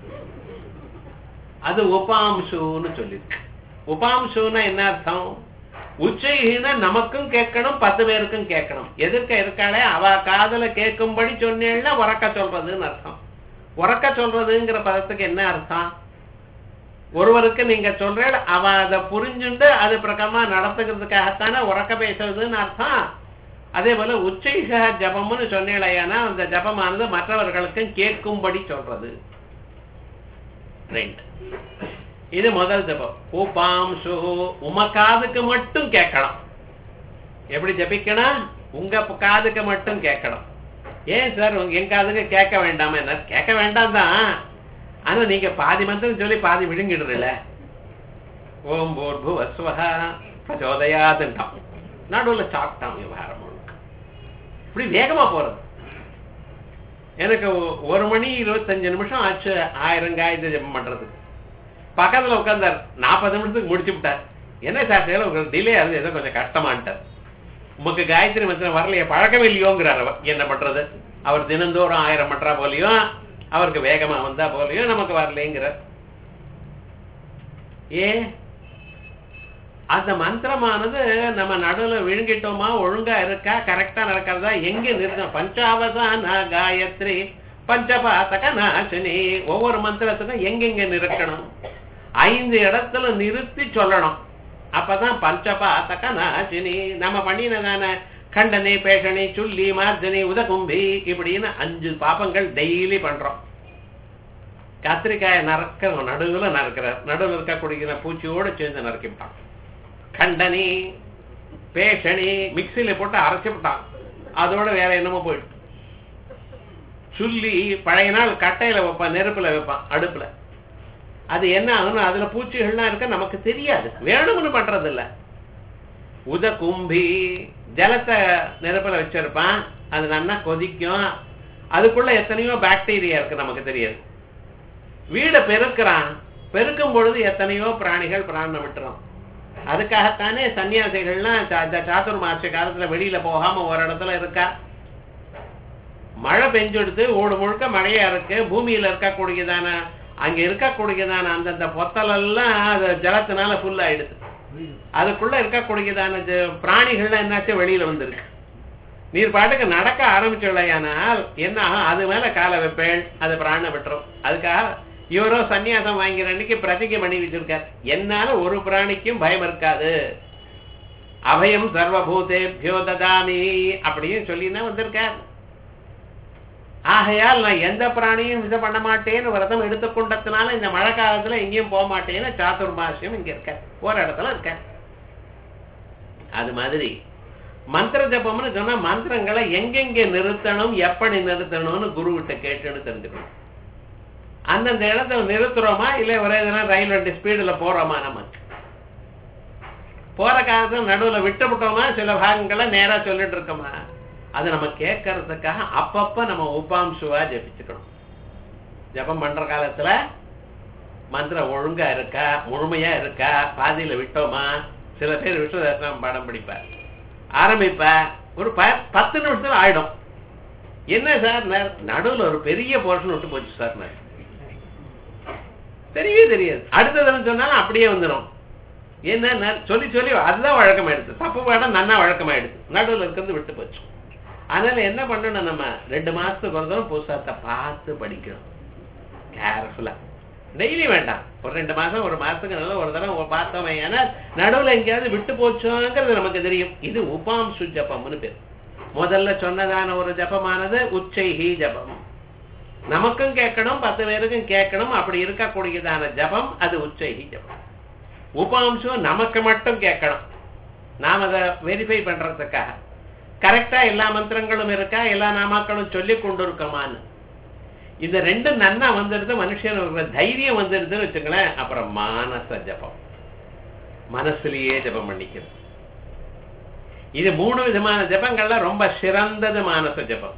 அது உபாம்சுன்னு சொல்லிருக்கு உபாம்சுன்னா என்ன அர்த்தம் உச்சைனா நமக்கும் கேட்கணும் பத்து பேருக்கும் கேட்கணும் எதிர்க்க இருக்காளே அவ காதல கேட்கும்படி சொன்னேன்னா உறக்க சொல்றதுன்னு அர்த்தம் உறக்க சொல்றதுங்கிற பதத்துக்கு என்ன அர்த்தம் ஒருவருக்கு நீங்க சொல்ற அவ அதை புரிஞ்சுண்டு அது பிரகாரமா நடத்துக்கிறதுக்காகத்தானே உறக்க பேசுறதுன்னு அர்த்தம் அதே போல உச்சைக ஜபம்னு சொன்னேலையானா அந்த ஜபமானது மற்றவர்களுக்கும் கேட்கும்படி சொல்றது ரைட் இது முதல் ஜபம் உபாம்சு உம காதுக்கு மட்டும் கேட்கணும் எப்படி ஜபிக்கணும் உங்க காதுக்கு மட்டும் கேட்கணும் ஏன் சார் உங்க என் காதுக்கு கேட்க வேண்டாமா என்ன கேட்க வேண்டாம் தான் ஆனா நீங்க பாதி மந்திரம் சொல்லி பாதி விழுங்கிடுறல ஓம் போர்பு வஸ்வஹா பிரச்சோதயாதுட்டான் நடுவுல சாப்பிட்டான் விவகாரம் முழுக்க இப்படி வேகமா போறது எனக்கு ஒ- ஒரு மணி இருபத்தஞ்சு நிமிஷம் ஆச்சு ஆயிரம் காயத்ரி ஜெபம் பண்றதுக்கு பக்கத்துல உட்கார்ந்தார் நாற்பது நிமிஷத்துக்கு முடிச்சு விட்டார் என்ன சார் செய்யல உங்களுக்கு டிலே ஆகுது ஏதோ கொஞ்சம் கஷ்டமான்ட்டார் உமக்கு காயத்ரி மந்திரம் வரலையே பழக்கம் இல்லையோங்கிறார் அவர் என்ன பண்றது அவர் தினந்தோறும் ஆயிரம் பண்றா போலியும் அவருக்கு வேகமா வந்தா போலியும் நமக்கு வரலைங்கிறார் ஏ அந்த மந்திரமானது நம்ம நடுவுல விழுங்கிட்டோமா ஒழுங்கா இருக்கா கரெக்டா நடக்கிறதா எங்க நிறுத்தம் பஞ்சாவதான காயத்ரி பஞ்சபாத்தக நாசினி ஒவ்வொரு மந்திரத்துக்கும் எங்கெங்க நிறுக்கணும் ஐந்து இடத்துல நிறுத்தி சொல்லணும் அப்பதான் பஞ்சபாத்தக நாசினி நம்ம பண்ணினதான கண்டனி பேஷணி சுள்ளி மார்ஜனி உதகும்பி இப்படின்னு அஞ்சு பாப்பங்கள் டெய்லி பண்றோம் கத்திரிக்காயை நறுக்கிறோம் நடுவுல நறுக்கிறார் நடுவில் இருக்கக்கூடிய பூச்சியோட சேர்ந்து நறுக்கிவிட்டான் கண்டனி பேஷணி மிக்சியில போட்டு அரைச்சு விட்டான் அதோட வேற என்னமோ போயிட்டு சுள்ளி பழைய நாள் கட்டையில வைப்பான் நெருப்புல வைப்பான் அடுப்புல அது என்ன ஆகும்னா அதுல பூச்சிகள்லாம் இருக்க நமக்கு தெரியாது வேணும்னு பண்றது இல்ல உத கும்பி ஜலத்தை நெருப்புல வச்சிருப்பான் அது நல்லா கொதிக்கும் அதுக்குள்ள எத்தனையோ பாக்டீரியா இருக்கு நமக்கு தெரியாது வீடை பெருக்கிறான் பெருக்கும் பொழுது எத்தனையோ பிராணிகள் பிராணம் விட்டுரும் அதுக்காகத்தானே சன்னியாசிகள்லாம் சா- இந்த சாத்துர்மாச காலத்துல வெளியில போகாம ஒரு இடத்துல இருக்கா மழை பெஞ்செடுத்து ஓடு முழுக்க மழையா இருக்கு பூமியில இருக்கக்கூடியதான அங்க இருக்கக்கூடியதான அந்தந்த பொத்தலெல்லாம் அது ஜலத்தினால ஃபுல் ஆயிடுது அதுக்குள்ள இருக்கக்கூடியதான ஜ- பிராணிகள்லாம் என்னாச்சு வெளியில வந்துருக்கு நீர் பாட்டுக்கு நடக்க ஆரம்பிச்சுள்ளையானால் என்ன ஆகும் அது மேல காலை வைப்பேள் அது பிராண விட்டுரும் அதுக்காக இவரோ சன்னியாசம் வாங்கிற அன்னைக்கு பிரதிகை பண்ணி வச்சிருக்கார் என்னால ஒரு பிராணிக்கும் பயம் இருக்காது அபயம் சர்வபூதேபியோ ததாமி அப்படின்னு சொல்லினா வந்திருக்கார் ஆகையால் நான் எந்த பிராணியும் இது பண்ண மாட்டேன்னு விரதம் எடுத்துக்கொண்டதுனால இந்த மழை காலத்துல எங்கேயும் போக மாட்டேன்னு சாத்துர்மாசியம் இங்க இருக்க ஒரு இடத்துல இருக்க அது மாதிரி மந்திர ஜபம்னு சொன்னா மந்திரங்களை எங்கெங்க நிறுத்தணும் எப்படி நிறுத்தணும்னு குருவிட்ட கேட்டுன்னு தெரிஞ்சுக்கணும் அந்தந்த இடத்துல நிறுத்துறோமா இல்ல ஒரே தினம் ரயில் வண்டி ஸ்பீடுல போறோமா நமக்கு போற காலத்துல நடுவுல விட்டு விட்டோமா சில பாகங்களை நேரா சொல்லிட்டு இருக்கோமா அது நம்ம கேட்கறதுக்காக அப்பப்ப நம்ம உபாம்சுவா ஜபிச்சுக்கணும் ஜபம் பண்ற காலத்துல மந்திரம் ஒழுங்கா இருக்கா முழுமையா இருக்கா பாதியில விட்டோமா சில பேர் விஸ்வதர்சனம் பாடம் படிப்பார் ஆரம்பிப்பா ஒரு ப- பத்து நிமிஷத்துல ஆயிடும் என்ன சார் ந- நடுவுல ஒரு பெரிய போர்ஷன் விட்டு போச்சு சார் நான் தெரியவே தெரியாது அடுத்ததுன்னு சொன்னாலும் அப்படியே வந்துடும் என்ன ந- சொல்லி சொல்லி அதுதான் வழக்கமாயிடுது தப்பு பாடம் நன்னா வழக்கமாயிடுது நடுவுல இருக்கிறது விட்டு போச்சு அதனால என்ன பண்ணணும் நம்ம ரெண்டு மாசத்துக்கு ஒரு தடவை புஸ்தகத்தை பார்த்து படிக்கணும் கேர்ஃபுல்லா டெய்லி வேண்டாம் ஒரு ரெண்டு மாசம் ஒரு மாசத்துக்கு நல்லா ஒரு தடவை பார்த்தோமே ஏன்னா நடுவுல எங்கேயாவது விட்டு போச்சோங்கிறது நமக்கு தெரியும் இது உபாம்சு ஜபம்னு பேர் முதல்ல சொன்னதான ஒரு ஜபமானது உச்சைஹி ஜபம் நமக்கும் கேட்கணும் பத்து பேருக்கும் கேட்கணும் அப்படி இருக்கக்கூடியதான ஜபம் அது உச்சைஹி ஜபம் உபாம்சம் நமக்கு மட்டும் கேட்கணும் நாம் அதை வெரிஃபை பண்றதுக்காக கரெக்டா எல்லா மந்திரங்களும் இருக்கா எல்லா நாமாக்களும் சொல்லி கொண்டு இருக்கோமான்னு இந்த ரெண்டு நன்னா வந்துடுது மனுஷனுக்கு தைரியம் வந்துடுதுன்னு வச்சுங்களேன் அப்புறம் மானச ஜபம் மனசுலயே ஜபம் பண்ணிக்கிறது இது மூணு விதமான ஜபங்கள்ல ரொம்ப சிறந்தது மானச ஜபம்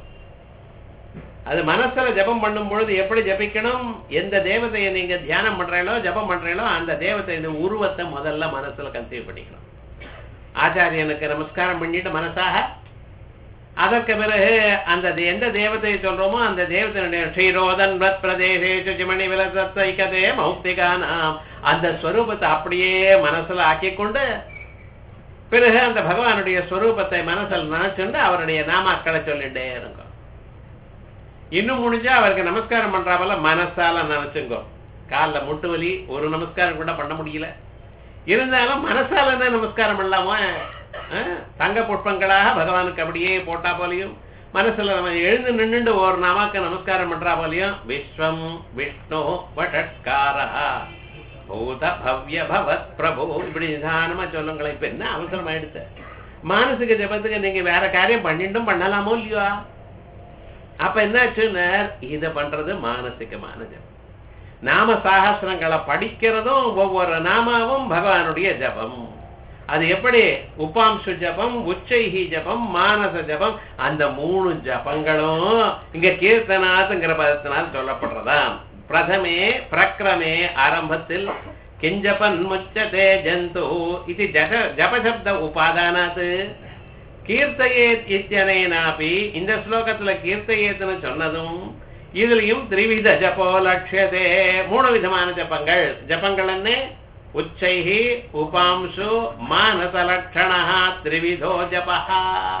அது மனசுல ஜபம் பண்ணும் பொழுது எப்படி ஜபிக்கணும் எந்த தேவதையை நீங்க தியானம் பண்றீங்களோ ஜபம் பண்றீங்களோ அந்த தேவதையின் உருவத்தை முதல்ல மனசுல கன்சீவ் பண்ணிக்கணும் ஆச்சாரியனுக்கு நமஸ்காரம் பண்ணிட்டு மனசாக அதற்கு பிறகு அந்த தே- எந்த தேவதையை சொல்றோமோ அந்த தேவதையுடைய ஸ்ரீரோதன் வத் பிரதேசே சுச்சிமணி விலசத்தைக்கதே மௌக்திகானாம் அந்த ஸ்வரூபத்தை அப்படியே மனசுல ஆக்கிக் கொண்டு பிறகு அந்த பகவானுடைய ஸ்வரூபத்தை மனசில் நினைச்சுண்டு அவருடைய நாமாக்களை சொல்லிட்டே இருக்கும் இன்னும் முடிஞ்சா அவருக்கு நமஸ்காரம் பண்றாப்பல மனசால நினைச்சுங்கோ கால்ல முட்டு வலி ஒரு நமஸ்காரம் கூட பண்ண முடியல இருந்தாலும் மனசால என்ன நமஸ்காரம் பண்ணலாமா அஹ், தங்க புஷ்பங்களாக பகவானுக்கு அப்படியே போட்டா போலையும் மனசுல நம்ம எழுந்து நின்னுண்டு ஒரு நாமாக்க நமஸ்காரம் பண்றா போலையும் விஸ்வம் விஷ்ணு வஷட்காரா பூத பவ்ய பவத் பிரபு இப்படி நிதானமா சொல்லுங்களேன் இப்ப என்ன அவசரம் ஆயிடுச்சு மானசிக ஜபத்துக்கு நீங்க வேற காரியம் பண்ணிட்டும் பண்ணலாமோ இல்லையா அப்ப என்னாச்சுன்னு இத பண்றது மானசிகமான ஜபம் நாம சாகசிரங்களை படிக்கிறதும் ஒவ்வொரு நாமாவும் பகவானுடைய ஜபம் அது எப்படி உப்பாம்சு ஜபம் உச்சைஹி ஜபம் மானச ஜபம் அந்த மூணு ஜபங்களும் இங்க கீர்த்தனாத்துங்கிற பதத்தினால் சொல்லப்படுறதாம் பிரதமே பிரக்ரமே ஆரம்பத்தில் கிஞ்சபன் முச்சதே ஜந்து இது ஜக ஜபசப்த உபாதானாத் கீர்த்தயேத் இத்தியனேனாபி இந்த ஸ்லோகத்துல கீர்த்தயேத்னு சொன்னதும் இதுலயும் திரிவித ஜபோ லட்சியதே மூணு விதமான ஜபங்கள் ஜபங்கள் என்ன உச்சைஹி உபாம்சு மானசலட்சணா திரிவிதோ ஜபஹா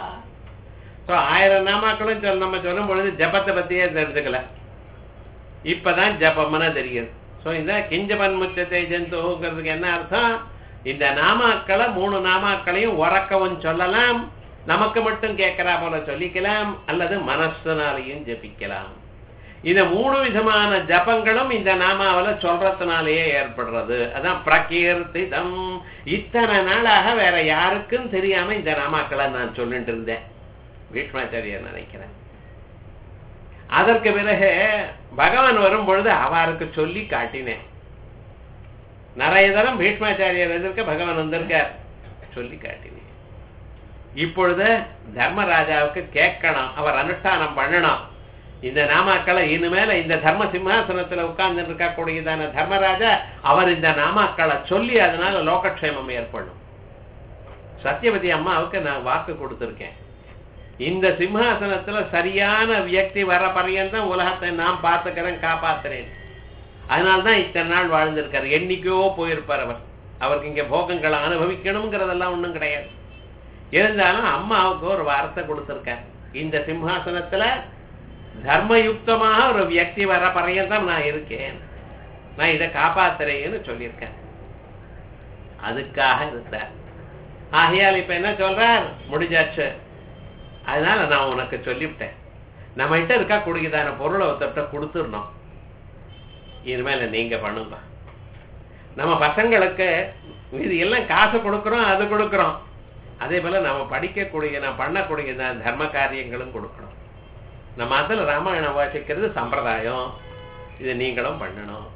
ஸோ ஆயிரம் நாமாக்களும் சொல் நம்ம சொல்லும் பொழுது ஜபத்தை பத்தியே தெரிஞ்சுக்கல இப்பதான் ஜபம்னு தெரியுது ஸோ இந்த கிஞ்சபன் முச்சத்தை ஜந்துங்கிறதுக்கு என்ன அர்த்தம் இந்த நாமாக்களை மூணு நாமாக்களையும் உறக்கவும் சொல்லலாம் நமக்கு மட்டும் கேட்கிறா போல சொல்லிக்கலாம் அல்லது மனசுனாலையும் ஜபிக்கலாம் இந்த மூணு விதமான ஜபங்களும் இந்த நாமாவில சொல்றதுனாலேயே ஏற்படுறது அதான் பிரகீர்த்திதம் இத்தனை நாளாக வேற யாருக்கும் தெரியாம இந்த நாமாக்களை நான் சொல்லிட்டு இருந்தேன் பீஷ்மாச்சாரியர் நினைக்கிறேன் அதற்கு பிறகு பகவான் வரும் பொழுது அவருக்கு சொல்லி காட்டினேன் நிறைய தரம் பீஷ்மாச்சாரியர் எதிர்க்க பகவான் வந்திருக்கார் சொல்லி காட்டினேன் இப்பொழுது தர்மராஜாவுக்கு கேட்கணும் அவர் அனுஷ்டானம் பண்ணணும் இந்த நாமாக்களை இனிமேல இந்த தர்ம சிம்ஹாசனத்துல உட்கார்ந்து இருக்கக்கூடியதான தர்மராஜா அவர் இந்த நாமாக்களை சொல்லி அதனால லோகக்ஷேமம் ஏற்படும் சத்யவதி அம்மாவுக்கு நான் வாக்கு கொடுத்திருக்கேன் இந்த சிம்ஹாசனத்துல சரியான வியக்தி வர பர்யந்தம் உலகத்தை நான் பார்த்துக்கிறேன் காப்பாத்துறேன் அதனால்தான் இத்தனை நாள் வாழ்ந்திருக்காரு என்னைக்கோ போயிருப்பார் அவர் அவருக்கு இங்க போகங்களை அனுபவிக்கணுங்கிறதெல்லாம் ஒண்ணும் கிடையாது இருந்தாலும் அம்மாவுக்கு ஒரு வார்த்தை கொடுத்திருக்கார் இந்த சிம்ஹாசனத்துல தர்மயுக்தமாக ஒரு வியக்தி வர பர்யந்தம் நான் இருக்கேன் நான் இதை காப்பாத்துறேன்னு சொல்லியிருக்கேன் அதுக்காக இருந்தார் ஆகையால் இப்ப என்ன சொல்றார் முடிஞ்சாச்சு அதனால நான் உனக்கு சொல்லிவிட்டேன் நம்ம கிட்ட இருக்கா குடிக்குதான பொருளை ஒருத்தட்ட கொடுத்துடணும் இனிமேல நீங்க பண்ணுங்க நம்ம பசங்களுக்கு இது எல்லாம் காசு கொடுக்குறோம் அது கொடுக்குறோம் அதே போல நம்ம படிக்கக்கூடிய நான் பண்ணக்கூடிய தர்ம காரியங்களும் கொடுக்கணும் நம்ம அதில் ராமாயணம் வாசிக்கிறது சம்பிரதாயம் இது நீங்களும் பண்ணணும்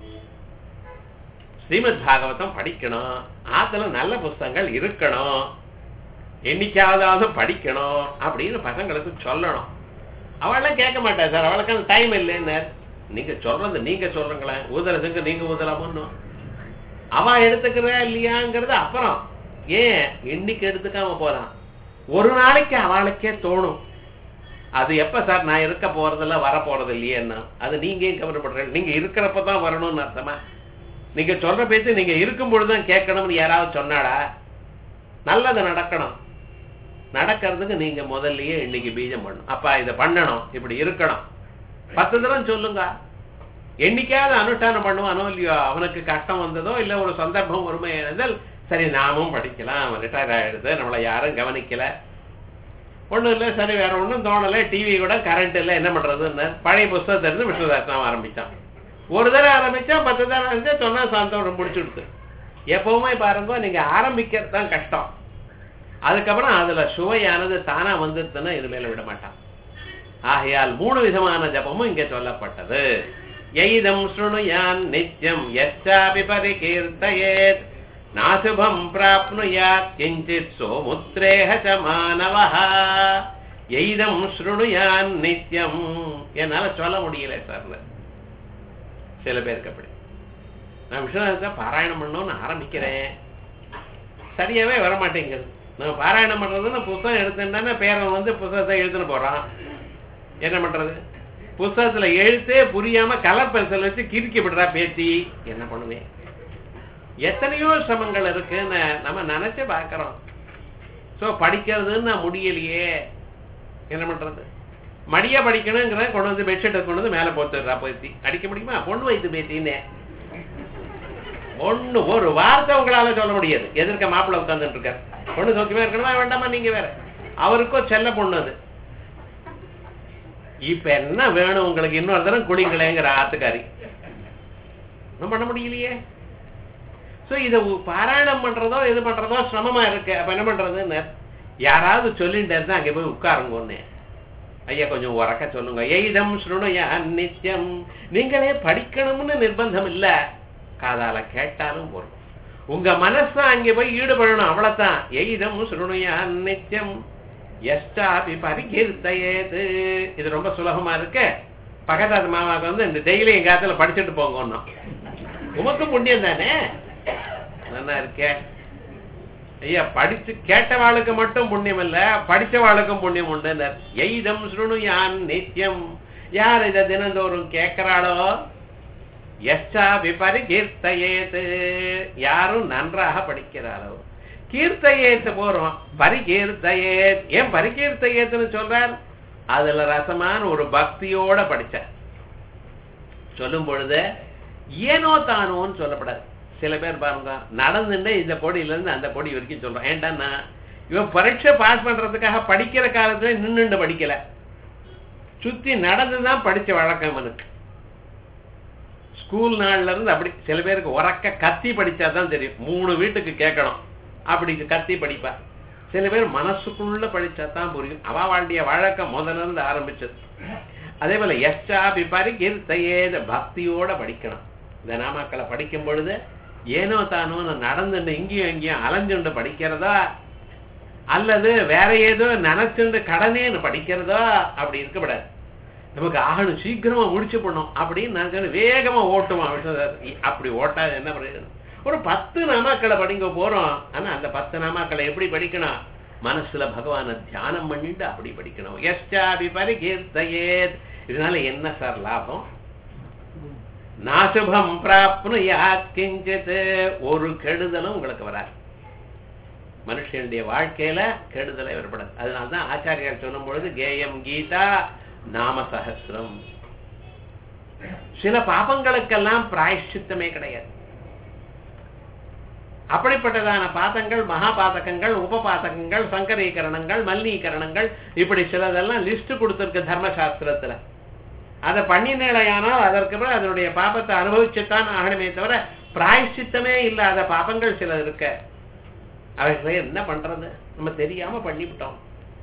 ஸ்ரீமத் பாகவதம் படிக்கணும் ஆத்துல நல்ல புஸ்தகங்கள் இருக்கணும் என்னைக்காவது படிக்கணும் அப்படின்னு பசங்களுக்கு சொல்லணும் அவள்லாம் கேட்க மாட்டா சார் அவளுக்கு டைம் இல்லைன்னு நீங்க சொல்றது நீங்க சொல்றீங்களேன் ஊதரசுக்கு நீங்க ஊதலாமன்னு அவ எடுத்துக்கிறா இல்லையாங்கிறது அப்புறம் ஏன் இன்னைக்கு எடுத்துக்காம போறான் ஒரு நாளைக்கு அவளுக்கே தோணும் அது எப்ப சார் நான் இருக்க போறதில்ல வர போறது இல்லையேன்னா அது நீங்க ஏன் கவலைப்படுறீங்க நீங்க இருக்கிறப்ப தான் வரணும்னு அர்த்தமா நீங்க சொல்ற பேச்சு நீங்க இருக்கும் பொழுதுதான் கேட்கணும்னு யாராவது சொன்னாடா நல்லது நடக்கணும் நடக்கிறதுக்கு நீங்க முதல்லயே இன்னைக்கு பீஜம் பண்ணணும் அப்பா இதை பண்ணணும் இப்படி இருக்கணும் பத்து தரம் சொல்லுங்க என்னைக்காவது அனுஷ்டானம் பண்ணுவானோ இல்லையோ அவனுக்கு கஷ்டம் வந்ததோ இல்ல ஒரு சந்தர்ப்பம் ஒருமை இருந்தால் சரி நாமும் படிக்கலாம் அவன் ரிட்டையர் ஆயிடுது நம்மளை யாரும் கவனிக்கல ஒண்ணும் இல்லை சரி வேற ஒண்ணும் தோணல டிவி கூட கரண்ட் இல்லை என்ன பண்றதுன்னு பழைய புஸ்தகத்தை இருந்து விஷ்ணுதாசனம் ஆரம்பிச்சான் ஒரு தடவை ஆரம்பிச்சா பத்து தடவை ஆரம்பிச்சா சொன்னா சந்தோஷம் முடிச்சுடுது எப்பவுமே பாருங்க நீங்க ஆரம்பிக்கிறது தான் கஷ்டம் அதுக்கப்புறம் அதுல சுவையானது தானா வந்துருதுன்னா இனிமேல விட மாட்டான் ஆகையால் மூணு விதமான ஜபமும் இங்க சொல்லப்பட்டது எய்தம் ஸ்ருணுயான் நித்யம் எச்சாபி பரிகீர்த்தயேத் நாசுபம் பிராப்னுயாத் கிஞ்சித் சோமுத்ரேஹ ச மானவஹ எய்தம் ஸ்ருணுயான் நித்யம் என்னால சொல்ல முடியல சார் சில பேருக்கு அப்படி நான் விஸ்வநாதத்தை பாராயணம் பண்ணணும்னு ஆரம்பிக்கிறேன் சரியாவே வர மாட்டேங்குது நான் பாராயணம் பண்றதுன்னு புத்தகம் எடுத்துட்டானே பேரன் வந்து புத்தகத்தை எழுத்துன்னு போறான் என்ன பண்றது புஸ்தகத்துல எழுத்தே புரியாம கலர் பென்சில் வச்சு கிறுக்கி விடுறா பேத்தி என்ன பண்ணுவேன் எத்தனையோ சிரமங்கள் இருக்குன்னு நம்ம நினைச்சு பார்க்கிறோம் சோ படிக்கிறதுன்னு முடியலையே என்ன பண்றது மடியா படிக்கணுங்கிற கொண்டு வந்து பெட்ஷீட்டை கொண்டு வந்து மேல போட்டுடுறா பேத்தி அடிக்க முடியுமா பொண்ணு வைத்து பேத்தின்னு ஒண்ணு ஒரு வார்த்தை உங்களால சொல்ல முடியாது எதிர்க்க மாப்பிள்ள உட்கார்ந்துட்டு இருக்காரு பொண்ணு சௌக்கியமா இருக்கணுமா வேண்டாமா நீங்க வேற அவருக்கும் செல்ல பொண்ணு அது இப்ப என்ன வேணும் உங்களுக்கு இன்னொரு தரம் குளிங்களேங்கிற ஆத்துக்காரி ஒண்ணும் பண்ண முடியலையே சோ இத பாராயணம் பண்றதோ இது பண்றதோ சிரமமா இருக்கு அப்ப என்ன பண்றதுன்னு யாராவது சொல்லிட்டு இருந்தா அங்க போய் உட்காருங்க ஒண்ணு ஐயா கொஞ்சம் உறக்க சொல்லுங்க எய்தம் ஸ்ருணுயா நித்தியம் நீங்களே படிக்கணும்னு நிர்பந்தம் இல்ல காதால கேட்டாலும் போதும் உங்க மனச அங்க போய் ஈடுபடணும் அவ்வளவுதான் எய்தம் ஸ்ருணுயா நித்தியம் எஸ்டாபி பரிகீர்த்தையேது இது ரொம்ப சுலபமா இருக்கு பக்கத்தாத்து மாமாவுக்கு வந்து இந்த டெய்லி எங்க காலத்துல படிச்சுட்டு போங்க ஒன்னும் உமக்கும் புண்ணியம் தானே நல்லா இருக்கே ஐயா படிச்சு கேட்டவாளுக்கு மட்டும் புண்ணியம் இல்ல படிச்சவாளுக்கும் புண்ணியம் உண்டு எய்தம் சுருணு யான் நித்தியம் யார் இதை தினந்தோறும் கேட்கிறாளோ எச்சாபி பரிகீர்த்தையேத்து யாரும் நன்றாக படிக்கிறாரோ கீர்த்தையேத்து போறோம் பரிகீர்த்தையேத் ஏன் பரிகீர்த்தையேத்துன்னு சொல்றார் அதுல ரசமான ஒரு பக்தியோட படிச்சார் சொல்லும் பொழுது ஏனோ தானோன்னு சொல்லப்படாது சில பேர் பாருங்க நடந்துட்டு இந்த பொடியில இருந்து அந்த பொடி வரைக்கும் சொல்றான் ஏன்டான்னா இவன் பரீட்சை பாஸ் பண்றதுக்காக படிக்கிற காலத்துல நின்னுண்டு படிக்கல சுத்தி நடந்துதான் படிச்ச வழக்கம் அவனுக்கு ஸ்கூல் நாள்ல இருந்து அப்படி சில பேருக்கு உறக்க கத்தி படிச்சாதான் தெரியும் மூணு வீட்டுக்கு கேட்கணும் அப்படி கத்தி படிப்பா சில பேர் மனசுக்குள்ள படிச்சா தான் புரியும் அவ வாழ்க்கைய வழக்கம் முதல்ல இருந்து ஆரம்பிச்சது அதே போல எஸ்டாபி பரிகீர்த்தையேத பக்தியோட படிக்கணும் இந்த நாமாக்களை படிக்கும் பொழுது ஏனோ தானோன்னு நடந்துட்டு இங்கேயும் இங்கேயும் அலைஞ்சுண்டு படிக்கிறதா அல்லது வேற ஏதோ நினைச்சுண்டு கடனேன்னு படிக்கிறதா அப்படி இருக்கக்கூடாது நமக்கு ஆகணும் சீக்கிரமா முடிச்சு பண்ணும் அப்படின்னு நினைச்சு வேகமா ஓட்டுமா அப்படி ஓட்டாது என்ன பிரயோஜனம் ஒரு பத்து நாமாக்களை படிங்க போறோம் ஆனா அந்த பத்து நாமாக்களை எப்படி படிக்கணும் மனசுல பகவான தியானம் பண்ணிட்டு அப்படி படிக்கணும் எஸ்டாபி பரிகீர்த்தையேத் இதனால என்ன சார் லாபம் நாசுபம் பிராப்னுயாத் கிஞ்சித் ஒரு கெடுதலும் உங்களுக்கு வராது மனுஷனுடைய வாழ்க்கையில கெடுதலை ஏற்படாது அதனால்தான் ஆச்சாரியார் சொல்லும் பொழுது கேயம் கீதா நாம சகசிரம் சில பாபங்களுக்கெல்லாம் பிராயஷ்சித்தமே கிடையாது அப்படிப்பட்டதான பாதங்கள் மகா பாதகங்கள் உப பாதகங்கள் சங்கரீகரணங்கள் மல்லீகரணங்கள் இப்படி சிலதெல்லாம் லிஸ்ட் கொடுத்திருக்கு தர்மசாஸ்திரத்துல அதை பண்ணினேலையானால் அதற்கு பிறகு அதனுடைய பாபத்தை அனுபவிச்சுத்தான் ஆகணுமே தவிர பிராயஷ்சித்தமே இல்லாத பாபங்கள் சில இருக்க அவைகளை என்ன பண்றது நம்ம தெரியாம பண்ணிவிட்டோம்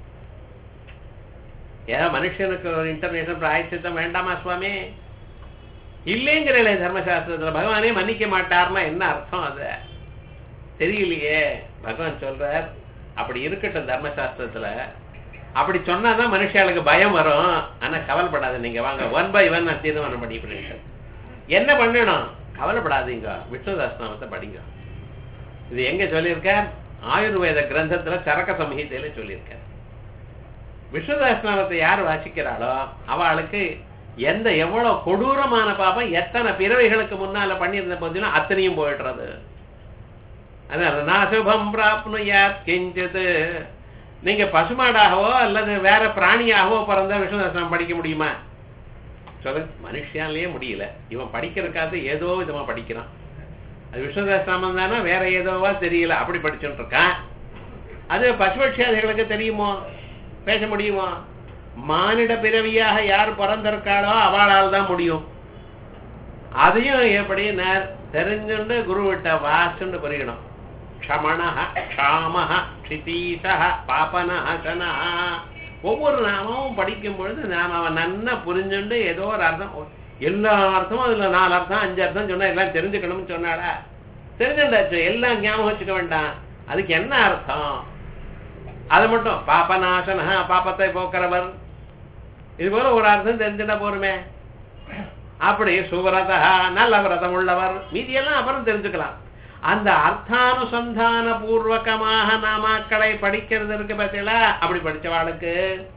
ஏதோ மனுஷனுக்கு ஒரு இன்டர்நேஷனல் பிராயச்சித்தம் வேண்டாமா சுவாமி இல்லைங்கிறல தர்மசாஸ்திரத்துல பகவானே மன்னிக்க மாட்டார்னா என்ன அர்த்தம் அது தெரியலையே பகவான் சொல்றார் அப்படி இருக்கட்டும் தர்மசாஸ்திரத்துல அப்படி சொன்னாதான் மனுஷாளுக்கு பயம் வரும் ஆனா கவலைப்படாது நீங்க வாங்க ஒன் பை ஒன் நான் தீர்மானம் பண்ணி என்ன பண்ணணும் கவலைப்படாதீங்க விஷ்ணுதாஸ்நாமத்தை படிங்க இது எங்க சொல்லியிருக்கார் ஆயுர்வேத கிரந்தத்துல சரக்க சம்ஹிதையில சொல்லியிருக்கார் விஷ்ணுதாஸ்நாமத்தை யார் வாசிக்கிறாளோ அவளுக்கு எந்த எவ்வளவு கொடூரமான பாபம் எத்தனை பிறவைகளுக்கு முன்னால பண்ணியிருந்த போதிலும் அத்தனையும் போயிடுறது அதனால நாசுபம் பிராப்னுயாத் கிஞ்சித் நீங்க பசுமாடாகவோ அல்லது வேற பிராணியாகவோ பிறந்தா விஷ்ணுதாசனம் படிக்க முடியுமா சொல்ல மனுஷாலேயே முடியல இவன் படிக்கிறதுக்காக ஏதோ விதமா படிக்கிறான் அது விஸ்வதாசிரமம் தானே வேற ஏதோவா தெரியல அப்படி படிச்சுட்டு இருக்கான் அது பசுபட்சியாதிகளுக்கு தெரியுமோ பேச முடியுமோ மானிட பிறவியாக யார் பிறந்திருக்காளோ அவளால் தான் முடியும் அதையும் எப்படி தெரிஞ்சுண்டு குருவிட்ட வாசுன்னு புரியணும் க்ஷமணஹ க்ஷாமஹ க்ஷிதீசஹ பாபநாசனா ஒவ்வொரு நாமமும் படிக்கும் பொழுது நாம அவன் நன்னா புரிஞ்சுண்டு ஏதோ ஒரு அர்த்தம் எல்லா அர்த்தமும் அதுல நாலு அர்த்தம் அஞ்சு அர்த்தம் சொன்னா எல்லாம் தெரிஞ்சுக்கணும்னு சொன்னாடா தெரிஞ்சுண்டாச்சு எல்லாம் ஞாபகம் வச்சுக்க வேண்டாம் அதுக்கு என்ன அர்த்தம் அது மட்டும் பாபநாசனா பாப்பத்தை போக்குறவர் இது போல ஒரு அர்த்தம் தெரிஞ்சுட்டா போருமே அப்படி சுவரதா நல்ல விரதம் உள்ளவர் மீதியெல்லாம் அப்புறம் தெரிஞ்சுக்கலாம் அந்த அர்த்தானுசந்தான பூர்வகமாக நாமாக்களை படிக்கிறது இருக்கு பார்த்தீங்களா அப்படி படிச்சவாளுக்கு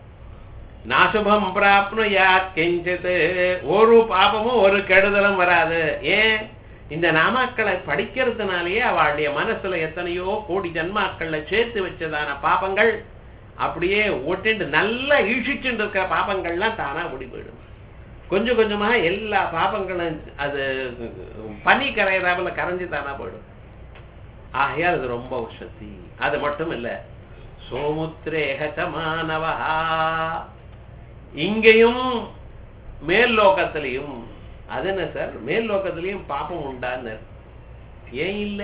நாசுபம் பிராப்னுயாத் கிஞ்சித் ஒரு பாபமும் ஒரு கெடுதலும் வராது ஏன் இந்த நாமாக்களை படிக்கிறதுனாலேயே அவளுடைய மனசுல எத்தனையோ கோடி ஜன்மாக்கள்ல சேர்த்து வச்சதான பாபங்கள் அப்படியே ஒட்டிண்டு நல்லா இழிச்சுட்டு இருக்கிற பாபங்கள்லாம் தானா ஓடி போயிடும் கொஞ்சம் கொஞ்சமா எல்லா பாபங்களும் அது பனி கரையிறாவில் கரைஞ்சு தானா போயிடும் ஆகையால் அது ரொம்ப சக்தி அது மட்டும் இல்ல சோமுத்திரேகமானவா இங்கேயும் மேல் லோகத்திலையும் அது என்ன சார் மேல் லோகத்திலையும் பாப்பம் உண்டான்னு ஏன் இல்ல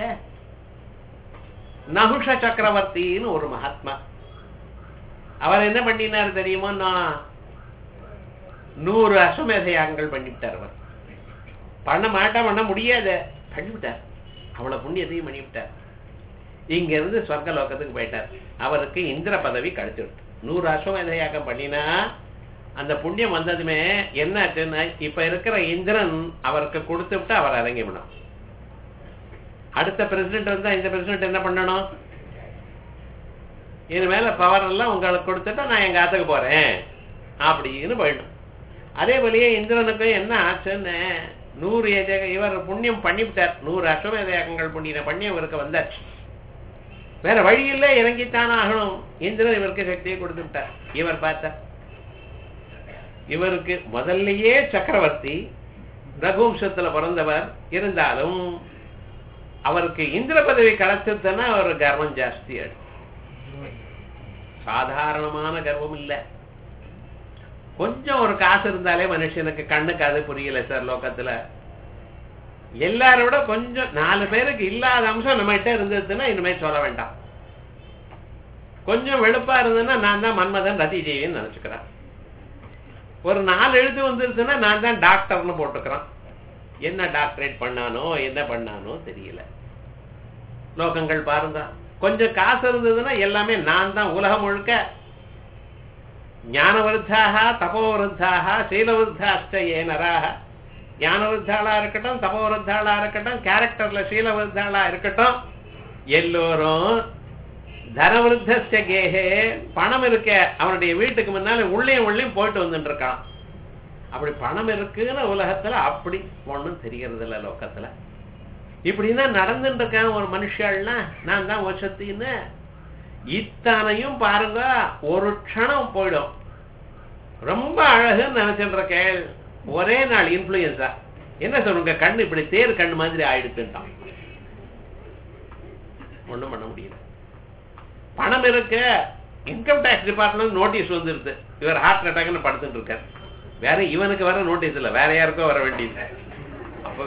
நகுஷ சக்கரவர்த்தின்னு ஒரு மகாத்மா அவர் என்ன பண்ணினார் தெரியுமா நான் நூறு அஸ்வமேத யாகங்கள் பண்ணிவிட்டார் அவர் பண்ண மாட்டா பண்ண முடியாத பண்ணிவிட்டார் அவ்வளவு புண்ணியத்தையும் பண்ணிவிட்டார் இங்க இருந்து சொர்க்க லோகத்துக்கு போயிட்டார் அவருக்கு இந்திர பதவி கிடைச்சிருக்கு நூறு அஸ்வமேத யாகம் பண்ணினா அந்த புண்ணியம் வந்ததுமே என்ன ஆச்சுன்னா இப்ப இருக்கிற இந்திரன் அவருக்கு கொடுத்து விட்டு அவர் இறங்கி விடும் அடுத்த பிரசிடென்ட் இருந்தா இந்த பிரசிடென்ட் என்ன பண்ணணும் இனிமேல பவர் எல்லாம் உங்களுக்கு கொடுத்துட்டா நான் எங்க ஆத்துக்கு போறேன் அப்படின்னு போயிடும் அதே போலயே இந்திரனுக்கும் என்ன ஆச்சுன்னு நூறு ஏஜக இவர் புண்ணியம் பண்ணிவிட்டார் நூறு அஸ்வமேத யாகங்கள் புண்ணிய புண்ணியம் இவருக்கு வந்தாச்சு வேற வழி இல்ல இறங்கித்தான் ஆகணும் இந்திரன் இவருக்கு சக்தியை கொடுத்து விட்டார் இவர் பார்த்தார் இவருக்கு முதல்லயே சக்கரவர்த்தி ரகுவம்சத்துல பிறந்தவர் இருந்தாலும் அவருக்கு இந்திர பதவி கிடைச்சதுன்னா அவர் கர்வம் ஜாஸ்தி ஆயிடும் சாதாரணமான கர்வம் இல்ல கொஞ்சம் ஒரு காசு இருந்தாலே மனுஷனுக்கு கண்ணுக்கு அது புரியல சார் லோகத்துல எல்லாரை விட கொஞ்சம் நாலு பேருக்கு இல்லாத அம்சம் நம்ம கிட்ட இருந்ததுன்னா இனிமே சொல்ல வேண்டாம் கொஞ்சம் வெளுப்பா இருந்ததுன்னா நான் தான் மன்மதன் ரதி ஜெயின்னு நினைச்சுக்கிறேன் ஒரு நாலு எழுத்து வந்துருச்சுன்னா நான் தான் டாக்டர்னு போட்டுக்கிறேன் என்ன டாக்டரேட் பண்ணானோ என்ன பண்ணானோ தெரியல லோகங்கள் பாருங்க கொஞ்சம் காசு இருந்ததுன்னா எல்லாமே நான் தான் உலகம் முழுக்க ஞானவருத்தாக தபோவருத்தாக சீலவருத்தாஷ்ட ஏ நராக ஞானவருத்தாளா இருக்கட்டும் தபோவருத்தாளா இருக்கட்டும் கேரக்டர்ல சீலவருத்தாளா இருக்கட்டும் எல்லோரும் தனவிருத்தஸ்ய கேஹே பணம் இருக்க அவனுடைய வீட்டுக்கு முன்னால உள்ளேயும் உள்ளேயும் போயிட்டு வந்துட்டு இருக்கான் அப்படி பணம் இருக்குன்னு உலகத்துல அப்படி ஒண்ணும் தெரியறது இல்ல லோக்கத்துல இப்படின்னா நடந்துட்டு இருக்கான் ஒரு மனுஷாள்னா நான் தான் வசத்தின்னு இத்தனையும் பாருங்க ஒரு க்ஷணம் போயிடும் ரொம்ப அழகுன்னு நினைச்சிட்டு இருக்கேன் ஒரே நாள் இன்ஃபுளுயன்ஸா என்ன சொல்லுங்க கண்ணு இப்படி தேர் கண்ணு மாதிரி ஆயிடுச்சுட்டான் ஒண்ணும் பண்ண முடியல பணம் இருக்கு இன்கம் டேக்ஸ் டிபார்ட்மெண்ட் நோட்டீஸ் வந்துருது இவர் ஹார்ட் அட்டாக்னு படுத்துட்டு இருக்கார் வேற இவனுக்கு வர நோட்டீஸ் இல்ல வேற யாருக்கோ வர வேண்டியது அப்போ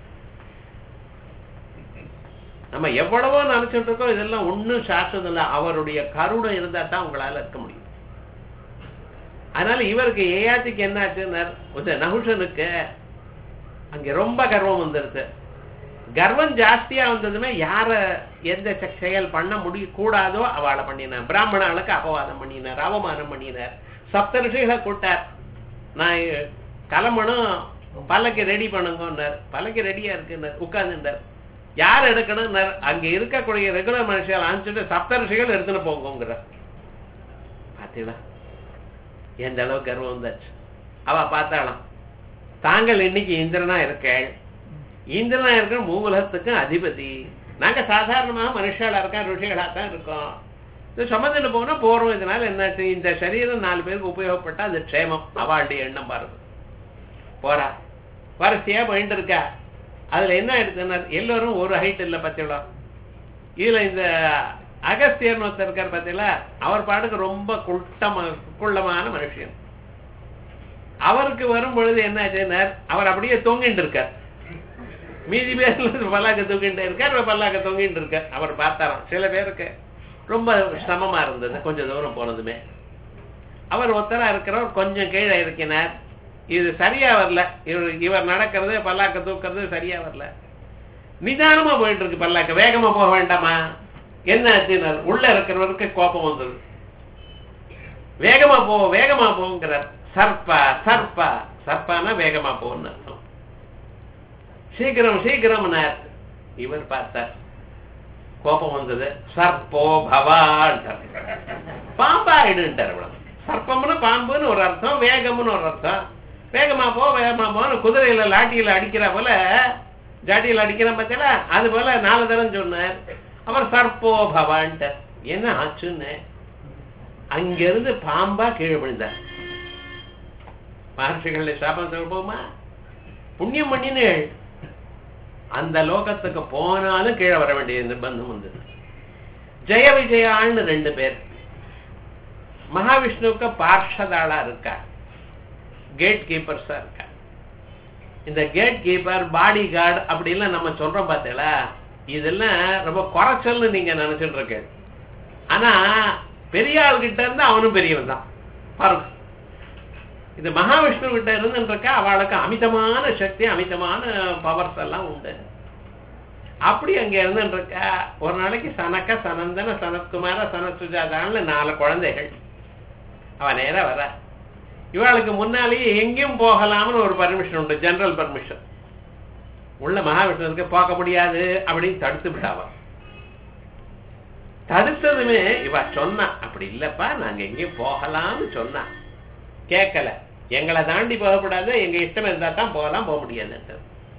நம்ம எவ்வளவோ நினைச்சிட்டு இருக்கோம் இதெல்லாம் ஒண்ணும் சாஸ்திரம் இல்லை அவருடைய கருணை இருந்தா தான் உங்களால இருக்க முடியும் அதனால இவருக்கு ஏயாத்திக்கு என்ன ஆச்சுன்னு நகுஷனுக்கு அங்க ரொம்ப கர்வம் வந்துருது கர்வம் ஜாஸ்தியா வந்ததுமே யார எந்த செ- செயல் பண்ண முடிய கூடாதோ அவளை பண்ணினார் பிராமணாளுக்கு அபவாதம் பண்ணினார் அவமானம் பண்ணினார் சப்த ரிஷிகளை கூட்டார் நான் கிளம்பணும் பல்லக்கு ரெடி பண்ணுங்கன்னார் பல்லக்கு ரெடியா இருக்குன்னார் உட்கார்ந்துட்டார் யார் எடுக்கணும்னார் அங்க இருக்கக்கூடிய ரெகுலர் மனுஷியால் அனுப்பிச்சுட்டு சப்த ரிஷிகள் எடுத்துன்னு போங்கிறார் பாத்தீங்களா எந்த அளவு கர்வம் வந்தாச்சு அவ பார்த்தாளாம் தாங்கள் இன்னைக்கு இந்திரனா இருக்கேள் இந்திரனா இருக்கிற மூலத்துக்கும் அதிபதி நாங்க சாதாரணமாக மனுஷாலா இருக்கோம் ருஷிகளா தான் இருக்கோம் இது சம்மந்தின்னு போனா போறோம் இதனால என்னாச்சு இந்த சரீரம் நாலு பேருக்கு உபயோகப்பட்டா அது க்ஷேமம் அவளுடைய எண்ணம் பாருங்க போறா வரிசையா போயிட்டு இருக்கா அதுல என்ன எடுத்துனா எல்லாரும் ஒரு ஹைட் இல்ல பத்தியளா இதுல இந்த அகஸ்தியர்னு ஒருத்தர் இருக்கார் பார்த்தீங்களா அவர் பாட்டுக்கு ரொம்ப குட்டமா குள்ளமான மனுஷன் அவருக்கு வரும் பொழுது என்ன ஆச்சுன்னார் அவர் அப்படியே தொங்கிட்டு இருக்கார் மீதி பேர்ல பல்லாக்க தூக்கிட்டு இருக்கார் இவர் பல்லாக்க தொங்கிட்டு இருக்கார் அவர் பார்த்தாராம் சில பேருக்கு ரொம்ப சிரமமா இருந்தது கொஞ்சம் தூரம் போனதுமே அவர் ஒத்தரா இருக்கிறவர் கொஞ்சம் கீழே இருக்கிறார் இது சரியா வரல இவர் இவர் நடக்கிறது பல்லாக்க தூக்குறது சரியா வரல நிதானமா போயிட்டு இருக்கு பல்லாக்க வேகமா போக வேண்டாமா என்ன ஆச்சுன்னார் உள்ள இருக்கிறவருக்கு கோபம் வந்தது வேகமா போ வேகமா போங்கிறார் சர்ப்பா சர்ப்பா சர்ப்பானா வேகமா போன்னு அர்த்தம் சீக்கிரம் சீக்கிரம் இவர் பார்த்தார் கோபம் வந்தது சர்ப்போ பவான் பாம்பாயிடுன்ட்டார் இவ்வளவு சர்ப்பம்னு பாம்புன்னு ஒரு அர்த்தம் வேகம்னு ஒரு அர்த்தம் வேகமா போ வேகமா போன்னு குதிரையில லாட்டியில அடிக்கிற போல ஜாட்டியில அடிக்கிற பார்த்தீங்களா அது போல நாலு தரம் சொன்னார் அவர் சர்ப்போ பவான்ட்ட என்ன ஆச்சுன்னு அங்கிருந்து பாம்பா கீழே விழுந்தார் மகர்ஷிகளுடைய சாபம் சொல்போமா புண்ணியம் பண்ணினேள் அந்த லோகத்துக்கு போனாலும் கீழே வர வேண்டிய நிர்பந்தம் வந்தது ஜெய விஜயான்னு ரெண்டு பேர் மகாவிஷ்ணுவுக்கு பார்ஷதாளா இருக்கா கேட் கீப்பர்ஸா இருக்கா இந்த கேட் கீப்பர் பாடி கார்டு அப்படிலாம் நம்ம சொல்றோம் பார்த்தீங்களா இதெல்லாம் ரொம்ப குறைச்சல்னு நீங்க நினைச்சிட்டு இருக்க ஆனா பெரிய ஆள் கிட்ட இருந்து அவனும் பெரியவன் தான் பாருங்க இது மகாவிஷ்ணு கிட்ட இருந்துருக்கா அவளுக்கு அமிதமான சக்தி அமிதமான பவர்ஸ் எல்லாம் உண்டு அப்படி அங்க இருந்துருக்கா ஒரு நாளைக்கு சனக்க சனந்தன சனத்குமார சனத்சுஜாதான்னு நாலு குழந்தைகள் அவ நேரா வர இவளுக்கு முன்னாலேயே எங்கேயும் போகலாம்னு ஒரு பர்மிஷன் உண்டு ஜெனரல் பர்மிஷன் உள்ள மகாவிஷ்ணுவுக்கு போக முடியாது அப்படின்னு தடுத்து விடாவா தடுத்ததுமே இவ சொன்னா அப்படி இல்லப்பா நாங்க எங்கேயும் போகலாம்னு சொன்னா கேட்கல எங்களை தாண்டி போகக்கூடாது எங்க இஷ்டம் இருந்தா தான் போகலாம் போக முடியாது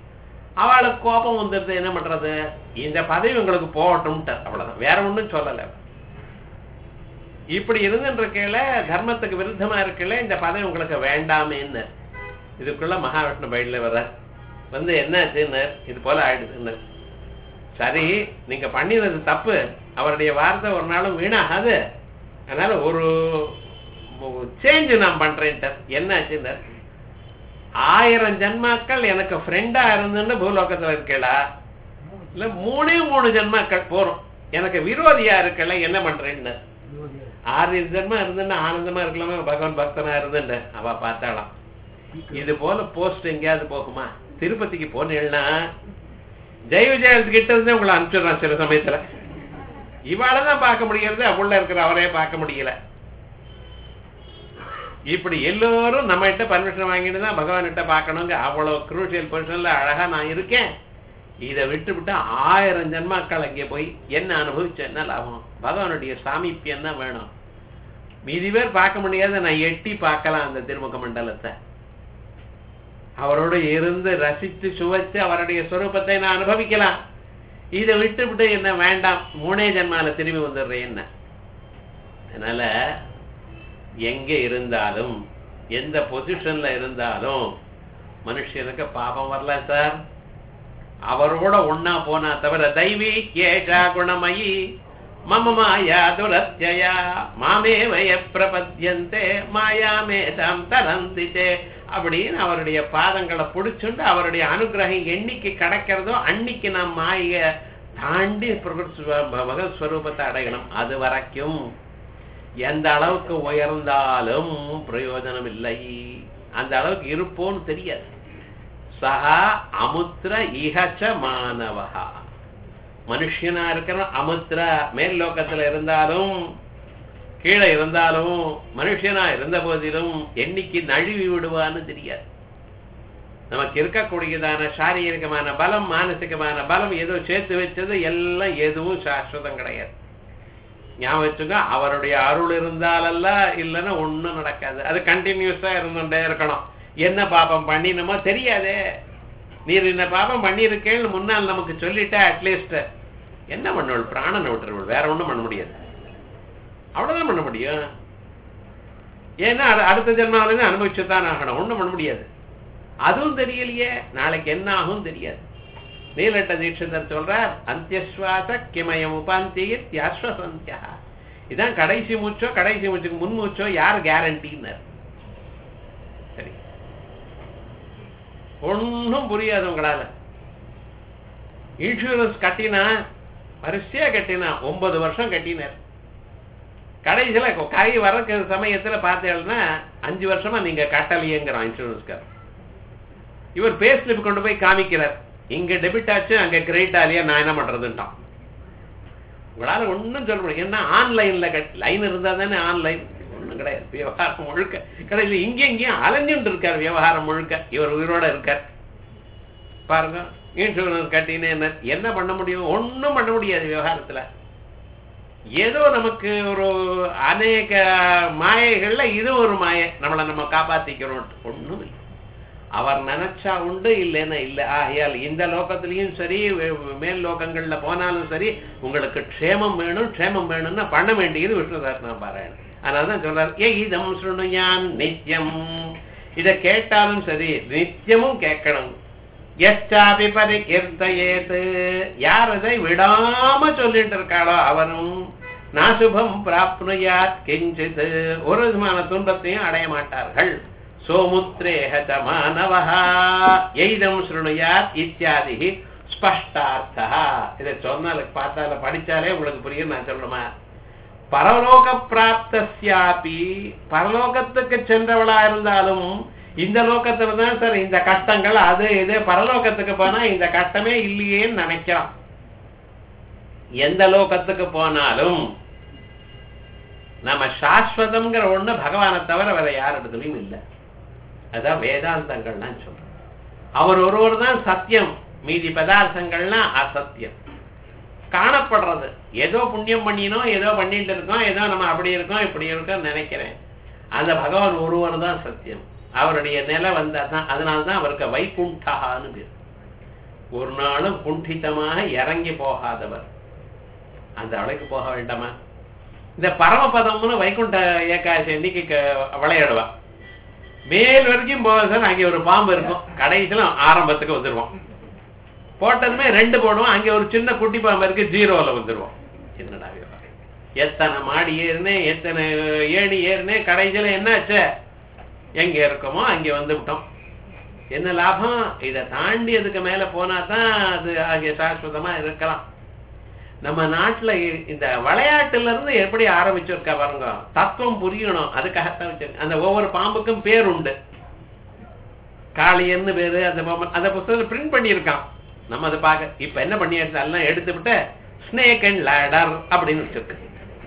அவளுக்கு கோபம் வந்துடுது என்ன பண்றது இந்த பதவி உங்களுக்கு போகட்டும்ட்டார் அவ்வளவுதான் வேற ஒண்ணும் சொல்லல இப்படி இருந்துருக்கையில தர்மத்துக்கு விருத்தமா இருக்கல இந்த பதவி உங்களுக்கு வேண்டாமேன்னு இதுக்குள்ள மகாவிஷ்ணு பயில வர்ற வந்து என்னாச்சுன்னு இது போல ஆயிடுதுன்னு சரி நீங்க பண்ணினது தப்பு அவருடைய வார்த்தை ஒரு நாளும் வீணாகாது அதனால ஒரு சேஞ்ச் நான் பண்றேன்ட்டு என்னாச்சுன்னு ஆயிரம் ஜன்மாக்கள் எனக்கு ஃப்ரெண்டா இருந்துன்னு பூலோகத்துல இருக்கலா இல்ல மூணே மூணு ஜன்மாக்கள் போறோம் எனக்கு விரோதியா இருக்கல என்ன பண்றேன்னு ஆறு ஜென்மா இருந்துன்னு ஆனந்தமா இருக்கலாமே பகவான் பக்தனா இருந்துன்னு அவ பார்த்தாளாம் இது போல போஸ்ட் எங்கேயாவது போகுமா திருப்பதிக்கு போனேன்னா ஜெய விஜயத்து கிட்ட இருந்து உங்களை அனுப்பிச்சிடுறான் சில சமயத்துல இவாளதான் பார்க்க முடியறது அவுள்ள இருக்கிற அவரே பார்க்க முடியல இப்படி எல்லோரும் நம்ம கிட்ட பர்மிஷன் வாங்கிட்டு தான் பகவான் கிட்ட பார்க்கணுங்க அவ்வளவு குரூஷியல் பொசிஷன்ல அழகா நான் இருக்கேன் இதை விட்டு விட்டு ஆயிரம் ஜன்மாக்கள் அங்கே போய் என்ன அனுபவிச்ச என்ன லாபம் பகவானுடைய சாமீப்பியம் தான் வேணும் மீதி பேர் பார்க்க முடியாத நான் எட்டி பார்க்கலாம் அந்த திருமுக மண்டலத்தை அவரோட இருந்து ரசித்து சுவைச்சு அவருடைய சொரூபத்தை நான் அனுபவிக்கலாம் இதை விட்டு விட்டு என்ன வேண்டாம் மூணே ஜன்மால திரும்பி வந்துடுறேன் என்ன அதனால எங்க இருந்தாலும் எந்த பொசிஷன்ல இருந்தாலும் மனுஷனுக்கு பாபம் வரல சார் அவரோட ஒன்னா போனா தவிர தெய்வீ கேஷா குணமயி மம மாயா துரத்யயா மாமே வய பிரபத்யந்தே மாயாமே தாம் தரந்தித்தே அப்படின்னு அவருடைய பாதங்களை பிடிச்சுண்டு அவருடைய அனுகிரகம் என்னைக்கு கிடைக்கிறதோ அன்னைக்கு நாம் மாய தாண்டி பகவத் ஸ்வரூபத்தை அடையணும் அது வரைக்கும் எந்த அளவுக்கு உயர்ந்தாலும் பிரயோஜனம் இல்லை அந்த அளவுக்கு இருப்போன்னு தெரியாது சகா அமுத்திர இகச்ச மாணவகா மனுஷனா இருக்கிற அமுத்திர மேல் லோகத்துல இருந்தாலும் கீழே இருந்தாலும் மனுஷனா இருந்த போதிலும் என்னைக்கு நழுவி விடுவான்னு தெரியாது நமக்கு இருக்கக்கூடியதான சாரீரிகமான பலம் மானசிகமான பலம் ஏதோ சேர்த்து வச்சது எல்லாம் எதுவும் சாஸ்வதம் கிடையாது ஞாபகம் வச்சுங்க அவருடைய அருள் இருந்தாலல்ல இல்லைன்னா ஒண்ணும் நடக்காது அது கண்டினியூஸா இருந்துட்டே இருக்கணும் என்ன பாப்பம் பண்ணினமோ தெரியாதே நீர் இந்த பாப்பம் பண்ணியிருக்கேன்னு முன்னால் நமக்கு சொல்லிட்டா அட்லீஸ்ட் என்ன பண்ணுவள் பிராணனை விட்டுருவள் வேற ஒண்ணும் பண்ண முடியாது அவ்வளவுதான் பண்ண முடியும் ஏன்னா அடுத்த ஜென்மாவிலேருந்து அனுபவிச்சுதான் ஆகணும் ஒண்ணும் பண்ண முடியாது அதுவும் தெரியலையே நாளைக்கு என்ன ஆகும் தெரியாது நீலட்ட தீட்சிதர் சொல்றார் அந்தியஸ்வாச கிமயம் உபாந்திய தியாஸ்வசந்தியா இதான் கடைசி மூச்சோ கடைசி மூச்சுக்கு முன் மூச்சோ யார் கேரண்டின்னார் சரி ஒன்னும் புரியாது உங்களால இன்சூரன்ஸ் கட்டினா வரிசையா கட்டினா ஒன்பது வருஷம் கட்டினார் கடைசியில கை வர சமயத்துல பார்த்தேன்னா அஞ்சு வருஷமா நீங்க கட்டலையேங்கிறான் இன்சூரன்ஸ்கார் இவர் பே ஸ்லிப் கொண்டு போய் காமிக்கிறார் இங்க டெபிட் ஆச்சு அங்க கிரெடிட் ஆலியா நான் என்ன பண்றதுன்ட்டான் உங்களால ஒண்ணும் சொல்ல முடியும் ஏன்னா ஆன்லைன்ல லைன் இருந்தா தானே ஆன்லைன் ஒண்ணும் கிடையாது விவகாரம் முழுக்க கடைசியில் இங்க இங்கேயும் அலைஞ்சுட்டு இருக்கார் விவகாரம் முழுக்க இவர் உயிரோட இருக்கார் பாருங்க இன்சூரன்ஸ் கட்டினே என்ன பண்ண முடியும் ஒண்ணும் பண்ண முடியாது விவகாரத்துல ஏதோ நமக்கு ஒரு அநேக மாயைகள்ல இது ஒரு மாயை நம்மளை நம்ம காப்பாத்திக்கிறோம் ஒண்ணும் இல்லை அவர் நினைச்சா உண்டு இல்லைன்னா இல்ல ஆகையால் இந்த லோகத்திலையும் சரி மேல் லோகங்கள்ல போனாலும் சரி உங்களுக்கு க்ஷேமம் வேணும் க்ஷேமம் வேணும்னா பண்ண வேண்டியது விஷ்ணுதாசனா பாராயணம் அதனாலதான் சொல்றாரு ஏ இதம் சுணுயான் நித்தியம் இத கேட்டாலும் சரி நித்தியமும் கேட்கணும் எச்சாபி பரிகீர்த்தையேத்து யார் அதை விடாம சொல்லிட்டு இருக்காளோ அவனும் நாசுபம் பிராப்னுயாத் கிஞ்சித் ஒரு விதமான துன்பத்தையும் அடைய மாட்டார்கள் சோமுத்ரேஹ மாணவா எய்தம் சுருணுயாத் இத்தியாதி ஸ்பஷ்டார்த்தா இதை சொன்னால பார்த்தால படிச்சாலே உங்களுக்கு புரியும் நான் சொல்லணுமா பரலோக பிராப்தியாபி பரலோகத்துக்கு சென்றவளா இருந்தாலும் இந்த லோகத்துல தான் சார் இந்த கஷ்டங்கள் அது இது பரலோகத்துக்கு போனா இந்த கஷ்டமே இல்லையேன்னு நினைக்கிறான் எந்த லோகத்துக்கு போனாலும் நம்ம சாஸ்வதம்ங்கிற ஒண்ணு பகவானை தவிர வேற யார் இடத்துலயும் இல்லை அதான் வேதாந்தங்கள்லாம் சொல்றோம் அவர் ஒருவர் தான் சத்தியம் மீதி பதார்த்தங்கள்லாம் அசத்தியம் காணப்படுறது ஏதோ புண்ணியம் பண்ணினோம் ஏதோ பண்ணிட்டு இருக்கோம் ஏதோ நம்ம அப்படி இருக்கோம் இப்படி இருக்கோம் நினைக்கிறேன் அந்த பகவான் ஒருவர் தான் சத்தியம் அவருடைய நிலை வந்தா தான் அதனால்தான் அவருக்கு வைகுண்டான்னு பேர் ஒரு நாளும் குண்டித்தமாக இறங்கி போகாதவர் அந்த அளவுக்கு போக வேண்டாமா இந்த பரமபதம்னு வைகுண்ட ஏகாசி அன்னைக்கு க- விளையாடுவா மேல் வரைக்கும் போக அங்கே ஒரு பாம்பு இருக்கும் கடைசியில ஆரம்பத்துக்கு வந்துருவோம் போட்டதுமே ரெண்டு போடுவோம் அங்கே ஒரு சின்ன குட்டி பாம்பு இருக்கு ஜீரோல வந்துருவோம் என்னடா விவகாரம்? எத்தனை மாடி ஏறினேன் எத்தனை ஏணி ஏறினேன் கடைசியில என்னாச்சு எங்க இருக்கோமோ அங்கே வந்து விட்டோம் என்ன லாபம் இதை தாண்டி அதுக்கு மேல போனா தான் அது அங்கே சாஸ்வதமா இருக்கலாம் நம்ம நாட்டுல இ- இந்த விளையாட்டுல இருந்து எப்படி ஆரம்பிச்சிருக்கா பாருங்க தத்துவம் புரியணும் அதுக்காகத்தான் வச்சிருக்க அந்த ஒவ்வொரு பாம்புக்கும் பேர் உண்டு காளியன்னு பேரு அந்த பாம்பு அந்த புத்தகத்தை பிரிண்ட் பண்ணியிருக்கான் நம்ம அதை பார்க்க இப்ப என்ன பண்ணியாச்சு எல்லாம் எடுத்து விட்டு ஸ்னேக் அண்ட் லேடர் அப்படின்னு வச்சிருக்கு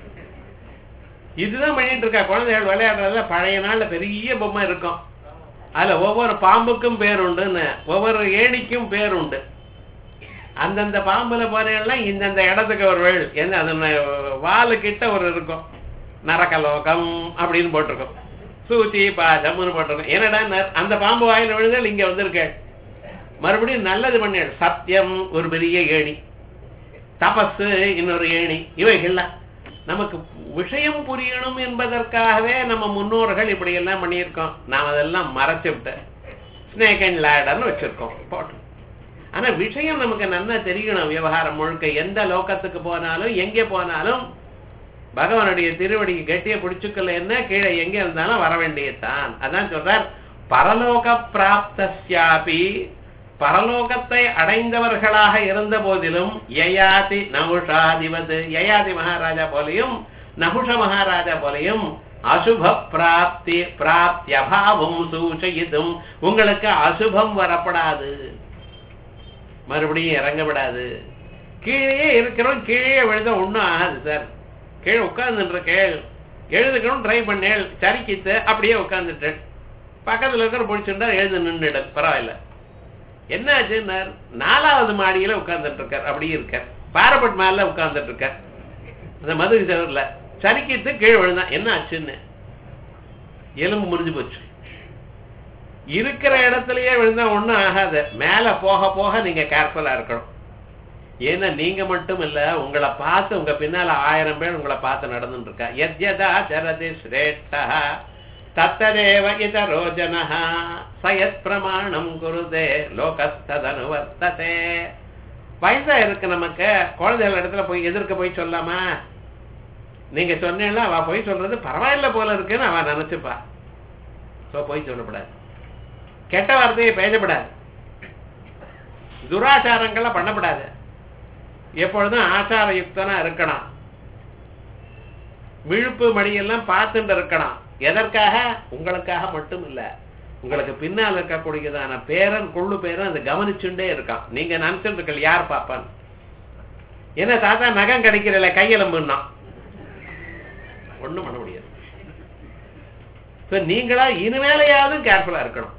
இதுதான் பண்ணிட்டு இருக்கா குழந்தைகள் விளையாடுறதுல பழைய நாள்ல பெரிய பொம்மை இருக்கும் அதுல ஒவ்வொரு பாம்புக்கும் பேர் உண்டுன்னு ஒவ்வொரு ஏணிக்கும் பேர் உண்டு அந்தந்த பாம்புல போறீங்கன்னா இந்தந்த இடத்துக்கு ஒரு வேள் என்ன அது ந- வாலு கிட்ட ஒரு இருக்கும் நரகலோகம் அப்படின்னு போட்டிருக்கும் சூச்சி பாதம்னு போட்டிருக்கும் என்னடா ந- அந்த பாம்பு வாயில விழுந்தால் இங்க வந்திருக்க மறுபடியும் நல்லது பண்ண சத்தியம் ஒரு பெரிய ஏணி தபசு இன்னொரு ஏணி இவைகள்லாம் நமக்கு விஷயம் புரியணும் என்பதற்காகவே நம்ம முன்னோர்கள் இப்படி எல்லாம் பண்ணியிருக்கோம் நாம் அதெல்லாம் மறைச்சு விட்டேன் ஸ்னேக் அண்ட் லேடர்னு வச்சிருக்கோம் போட்டோம் ஆனா விஷயம் நமக்கு நல்லா தெரியணும் விவகாரம் முழுக்க எந்த லோகத்துக்கு போனாலும் எங்கே போனாலும் பகவானுடைய திருவடிக்கு கெட்டிய பிடிச்சுக்கல என்ன கீழே எங்க இருந்தாலும் வர வேண்டியதுதான் அதான் சொல்றார் பரலோக பிராப்தஸ்யாபி பரலோகத்தை அடைந்தவர்களாக இருந்த போதிலும் யயாதி நகுஷாதிபது யயாதி மகாராஜா போலையும் நகுஷ மகாராஜா போலையும் அசுப பிராப்தி பிராப்தியபாவம் சூச்சயிதும் உங்களுக்கு அசுபம் வரப்படாது மறுபடியும் இறங்க விடாது கீழே இருக்கிறோம் கீழே விழுந்த ஒண்ணும் ஆகாது சார் கீழே உட்கார்ந்துட்டு கேள் எழுதுக்கணும் ட்ரை பண்ணேள் சரிக்கித்து அப்படியே உட்கார்ந்துட்டேன் பக்கத்துல இருக்கிற பிடிச்சிருந்தா எழுந்து நின்றுடல் பரவாயில்ல என்னாச்சுன்னார் நாலாவது மாடியில உட்கார்ந்துட்டு இருக்கார் அப்படியே இருக்கார் பாரபட் மேல உட்கார்ந்துட்டு இருக்கார் அந்த மதுரை செவர்ல சரிக்கிட்டு கீழே விழுந்தான் என்ன ஆச்சுன்னு எலும்பு முறிஞ்சு போச்சு இருக்கிற இடத்துலயே விழுந்தா ஒண்ணும் ஆகாது மேல போக போக நீங்க கேர்ஃபுல்லா இருக்கணும் ஏன்னா நீங்க மட்டும் இல்ல உங்களை பார்த்து உங்க பின்னால ஆயிரம் பேர் உங்களை பார்த்து நடந்துட்டு இருக்கா எத்யதா சரதி ஸ்ரேஷ்டா தத்ததேவ இதரோ ஜனஹ சயத் பிரமாணம் குருதே லோகஸ்ததனுவர்த்ததே வயசா இருக்கு நமக்கு குழந்தைகள் இடத்துல போய் எதிர்க்க போய் சொல்லாமா நீங்க சொன்னீங்களா அவ போய் சொல்றது பரவாயில்ல போல இருக்குன்னு அவ நினைச்சுப்பா சோ போய் சொல்லக்கூடாது கெட்ட வார்த்தையை பேசப்படாது துராச்சாரங்களை பண்ணப்படாது எப்பொழுதும் ஆச்சார யுக்தனா இருக்கணும் விழுப்பு மடியெல்லாம் பார்த்துட்டு இருக்கணும் எதற்காக உங்களுக்காக மட்டும் இல்ல உங்களுக்கு பின்னால் இருக்கக்கூடியதான பேரன் கொள்ளு பேரன் அதை கவனிச்சுட்டே இருக்கான் நீங்க நினைச்சிட்டு இருக்கல யார் பாப்பான் என்ன தாத்தா நகம் கிடைக்கிறல கையெலும்புன்னா ஒண்ணும் பண்ண முடியாது So, நீங்களா இனிமேலையாவது கேர்ஃபுல்லா இருக்கணும்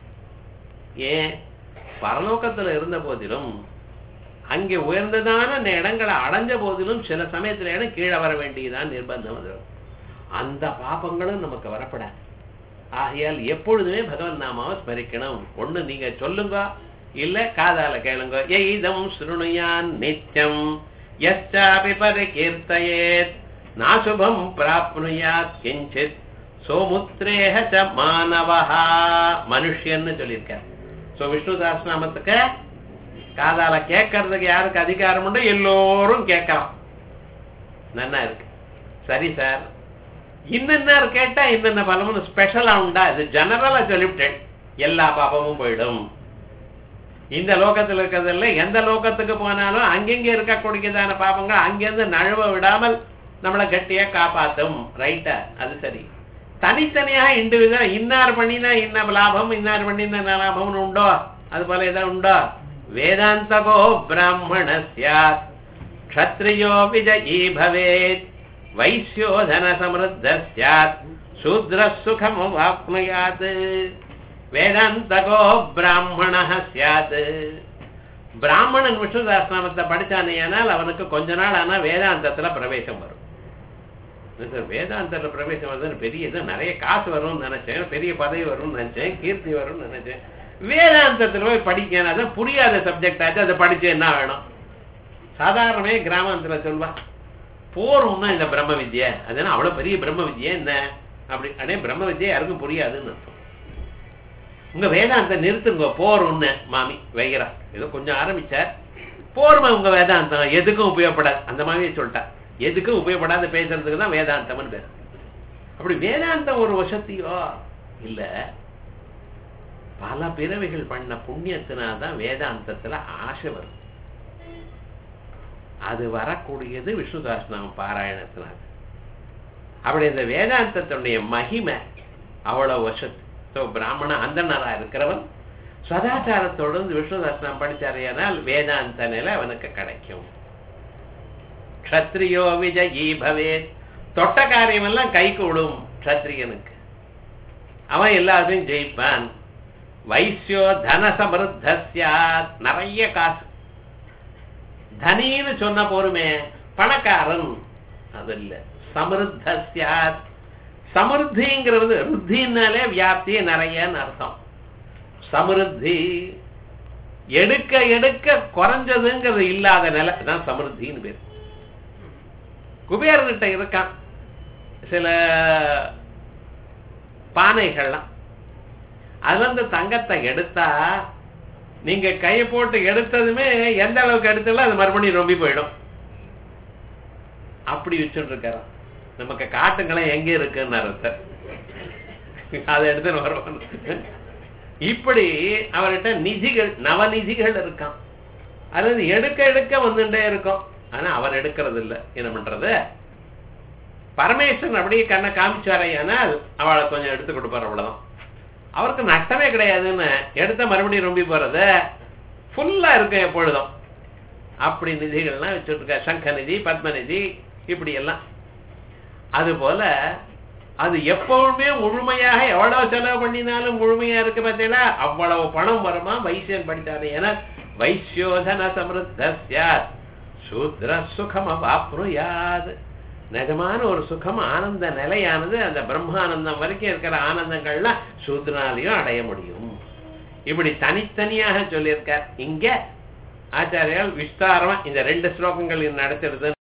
ஏன் பரலோகத்துல இருந்த போதிலும் அங்கே உயர்ந்ததான அந்த இடங்களை அடைஞ்ச போதிலும் சில சமயத்துல இடம் கீழே வர வேண்டியதான் நிர்பந்தம் வந்துடும் அந்த பாபங்களும் நமக்கு வரப்படாது ஆகையால் எப்பொழுதுமே பகவன் நாமாவை ஸ்மரிக்கணும் ஒண்ணு நீங்க சொல்லுங்க இல்ல காதால கேளுங்க எய்தம் ஸ்ருணுயான் நித்யம் யச்சாபி பரிகீர்த்தயேத் நாசுபம் பிராப்னுயாத் கிஞ்சித் சோமுத்ரேஹ ச மானவஹா மனுஷன்னு சொல்லியிருக்கார் சோ விஷ்ணு சஹஸ்ரநாமத்துக்கு காதால கேட்கறதுக்கு யாருக்கு அதிகாரம் உண்டோ எல்லோரும் கேட்கலாம் நன்னா இருக்கு சரி சார் இன்னென்ன கேட்டா இன்னென்ன பலமும் ஸ்பெஷலா உண்டா இது ஜெனரலா சொல்லிவிட்டேன் எல்லா பாபமும் போயிடும் இந்த லோகத்துல இருக்கிறதுல எந்த லோகத்துக்கு போனாலும் அங்கெங்க இருக்கக்கூடியதான பாபங்கள் அங்கிருந்து நழுவ விடாமல் நம்மளை கட்டியா காப்பாத்தும் ரைட்டா அது சரி தனித்தனியா இண்டிவிஜுவல் இன்னார் பண்ணினா இன்ன லாபம் இன்னார் பண்ணினா என்ன லாபம்னு உண்டோ அது போல ஏதாவது உண்டோ வேதாந்தகோ பிராமண சியாத் க்ஷத்ரியோ விஜயீ பவேத் வைஸ்யோ தன சமிருத்த சியாத் சூத்ர சுகமுவாப்னுயாத் வேதாந்தகோ பிராமண சியாத் பிராமணன் விஷ்ணு சாஸ்திரநாமத்தை படிச்சானேயானால் அவனுக்கு கொஞ்ச நாள் ஆனா வேதாந்தத்துல பிரவேசம் வரும் இது வேதாந்தத்துல பிரவேசம் வந்து பெரிய இது நிறைய காசு வரும்னு நினைச்சேன் பெரிய பதவி வரும்னு நினைச்சேன் கீர்த்தி வரும்னு நினைச்சேன் வேதாந்தத்துல போய் படிக்க அதான் புரியாத சப்ஜெக்ட் ஆச்சு அதை படிச்சு என்ன வேணும் சாதாரணமே கிராமத்துல சொல்வா போறோம்னா இந்த பிரம்ம வித்யை அதுனா அவ்வளவு பெரிய பிரம்ம வித்யை என்ன அப்படி அடே பிரம்ம வித்யை யாருக்கும் புரியாதுன்னு அர்த்தம் உங்க வேதாந்த நிறுத்துங்க போறோம்னு மாமி வைகிறா ஏதோ கொஞ்சம் ஆரம்பிச்சார் போருமா உங்க வேதாந்தம் எதுக்கும் உபயோகப்படாது அந்த மாதிரியே சொல்லிட்டா எதுக்கும் உபயோகப்படாத பேசுறதுக்கு தான் வேதாந்தம்னு பேர் அப்படி வேதாந்தம் ஒரு வசதியோ இல்ல பல பிறவைகள் பண்ண புண்ணியத்தினால்தான் வேதாந்தத்துல ஆசை வரும் அது வரக்கூடியது விஷ்ணுதாஸ்நாம பாராயணத்தினால் அப்படி இந்த வேதாந்தத்தினுடைய மகிமை அவ்வளவு வசதி ஸோ பிராமண அந்தனரா இருக்கிறவன் சதாச்சாரத்தோடு வந்து விஷ்ணுதாஸ்நாமம் படிச்சாரையானால் வேதாந்த நிலை அவனுக்கு கிடைக்கும் க்ஷத்ரியோ விஜயீ பவேத் தொட்ட காரியம் எல்லாம் கைக்கு விடும் க்ஷத்ரியனுக்கு அவன் எல்லாத்தையும் ஜெயிப்பான் வைசியோ தன சமருத்தஸ்யாத் நிறைய காசு தனின்னு சொன்ன போருமே பணக்காரன் அது இல்ல சமருத்தஸ்யாத் சமருத்திங்கிறது ருத்தினாலே வியாப்தி நிறையன்னு அர்த்தம் சமருத்தி எடுக்க எடுக்க குறைஞ்சதுங்கிறது இல்லாத நிலை தான் சமருத்தின்னு பேர் குபேரன்கிட்ட இருக்கான் சில பானைகள்லாம் அதுல இருந்து தங்கத்தை எடுத்தா நீங்க கையை போட்டு எடுத்ததுமே எந்த அளவுக்கு எடுத்தாலும் அது மறுபடியும் ரொம்பி போயிடும் அப்படி வச்சுட்டு இருக்காராம் நமக்கு காட்டுங்களேன் எங்க இருக்குன்னு அர்த்தம் அதை எடுத்துன்னு வருவோம் இப்படி அவர்கிட்ட நிதிகள் நவநிதிகள் இருக்கான் அதாவது எடுக்க எடுக்க வந்துட்டே இருக்கும் ஆனா அவர் எடுக்கிறது இல்ல என்ன பண்றது பரமேஸ்வரன் அப்படியே கண்ணை காமிச்சாரையானால் அவளை கொஞ்சம் எடுத்து கொடுப்பார் அவ்வளவுதான் அவருக்கு நஷ்டமே கிடையாதுன்னு எடுத்த மறுபடியும் ரொம்பி போறது ஃபுல்லா இருக்கும் எப்பொழுதும் அப்படி நிதிகள்லாம் வச்சுட்டு இருக்க சங்க நிதி பத்ம நிதி இப்படி எல்லாம் அது போல அது எப்பவுமே முழுமையாக எவ்வளவு செலவு பண்ணினாலும் முழுமையா இருக்கு பார்த்தீங்களா அவ்வளவு பணம் வருமா வைசியன் படித்தாரு ஏன்னா வைசியோதன சமிருத்த சூத்ர சுகம் அவாப்னுயாது நிஜமான ஒரு சுகம் ஆனந்த நிலையானது அந்த பிரம்மானந்தம் வரைக்கும் இருக்கிற ஆனந்தங்கள்லாம் சூத்ரனாலையும் அடைய முடியும் இப்படி தனித்தனியாக சொல்லியிருக்கார் இங்க ஆச்சாரியால் விஸ்தாரமா இந்த ரெண்டு ஸ்லோகங்கள் நடத்துறது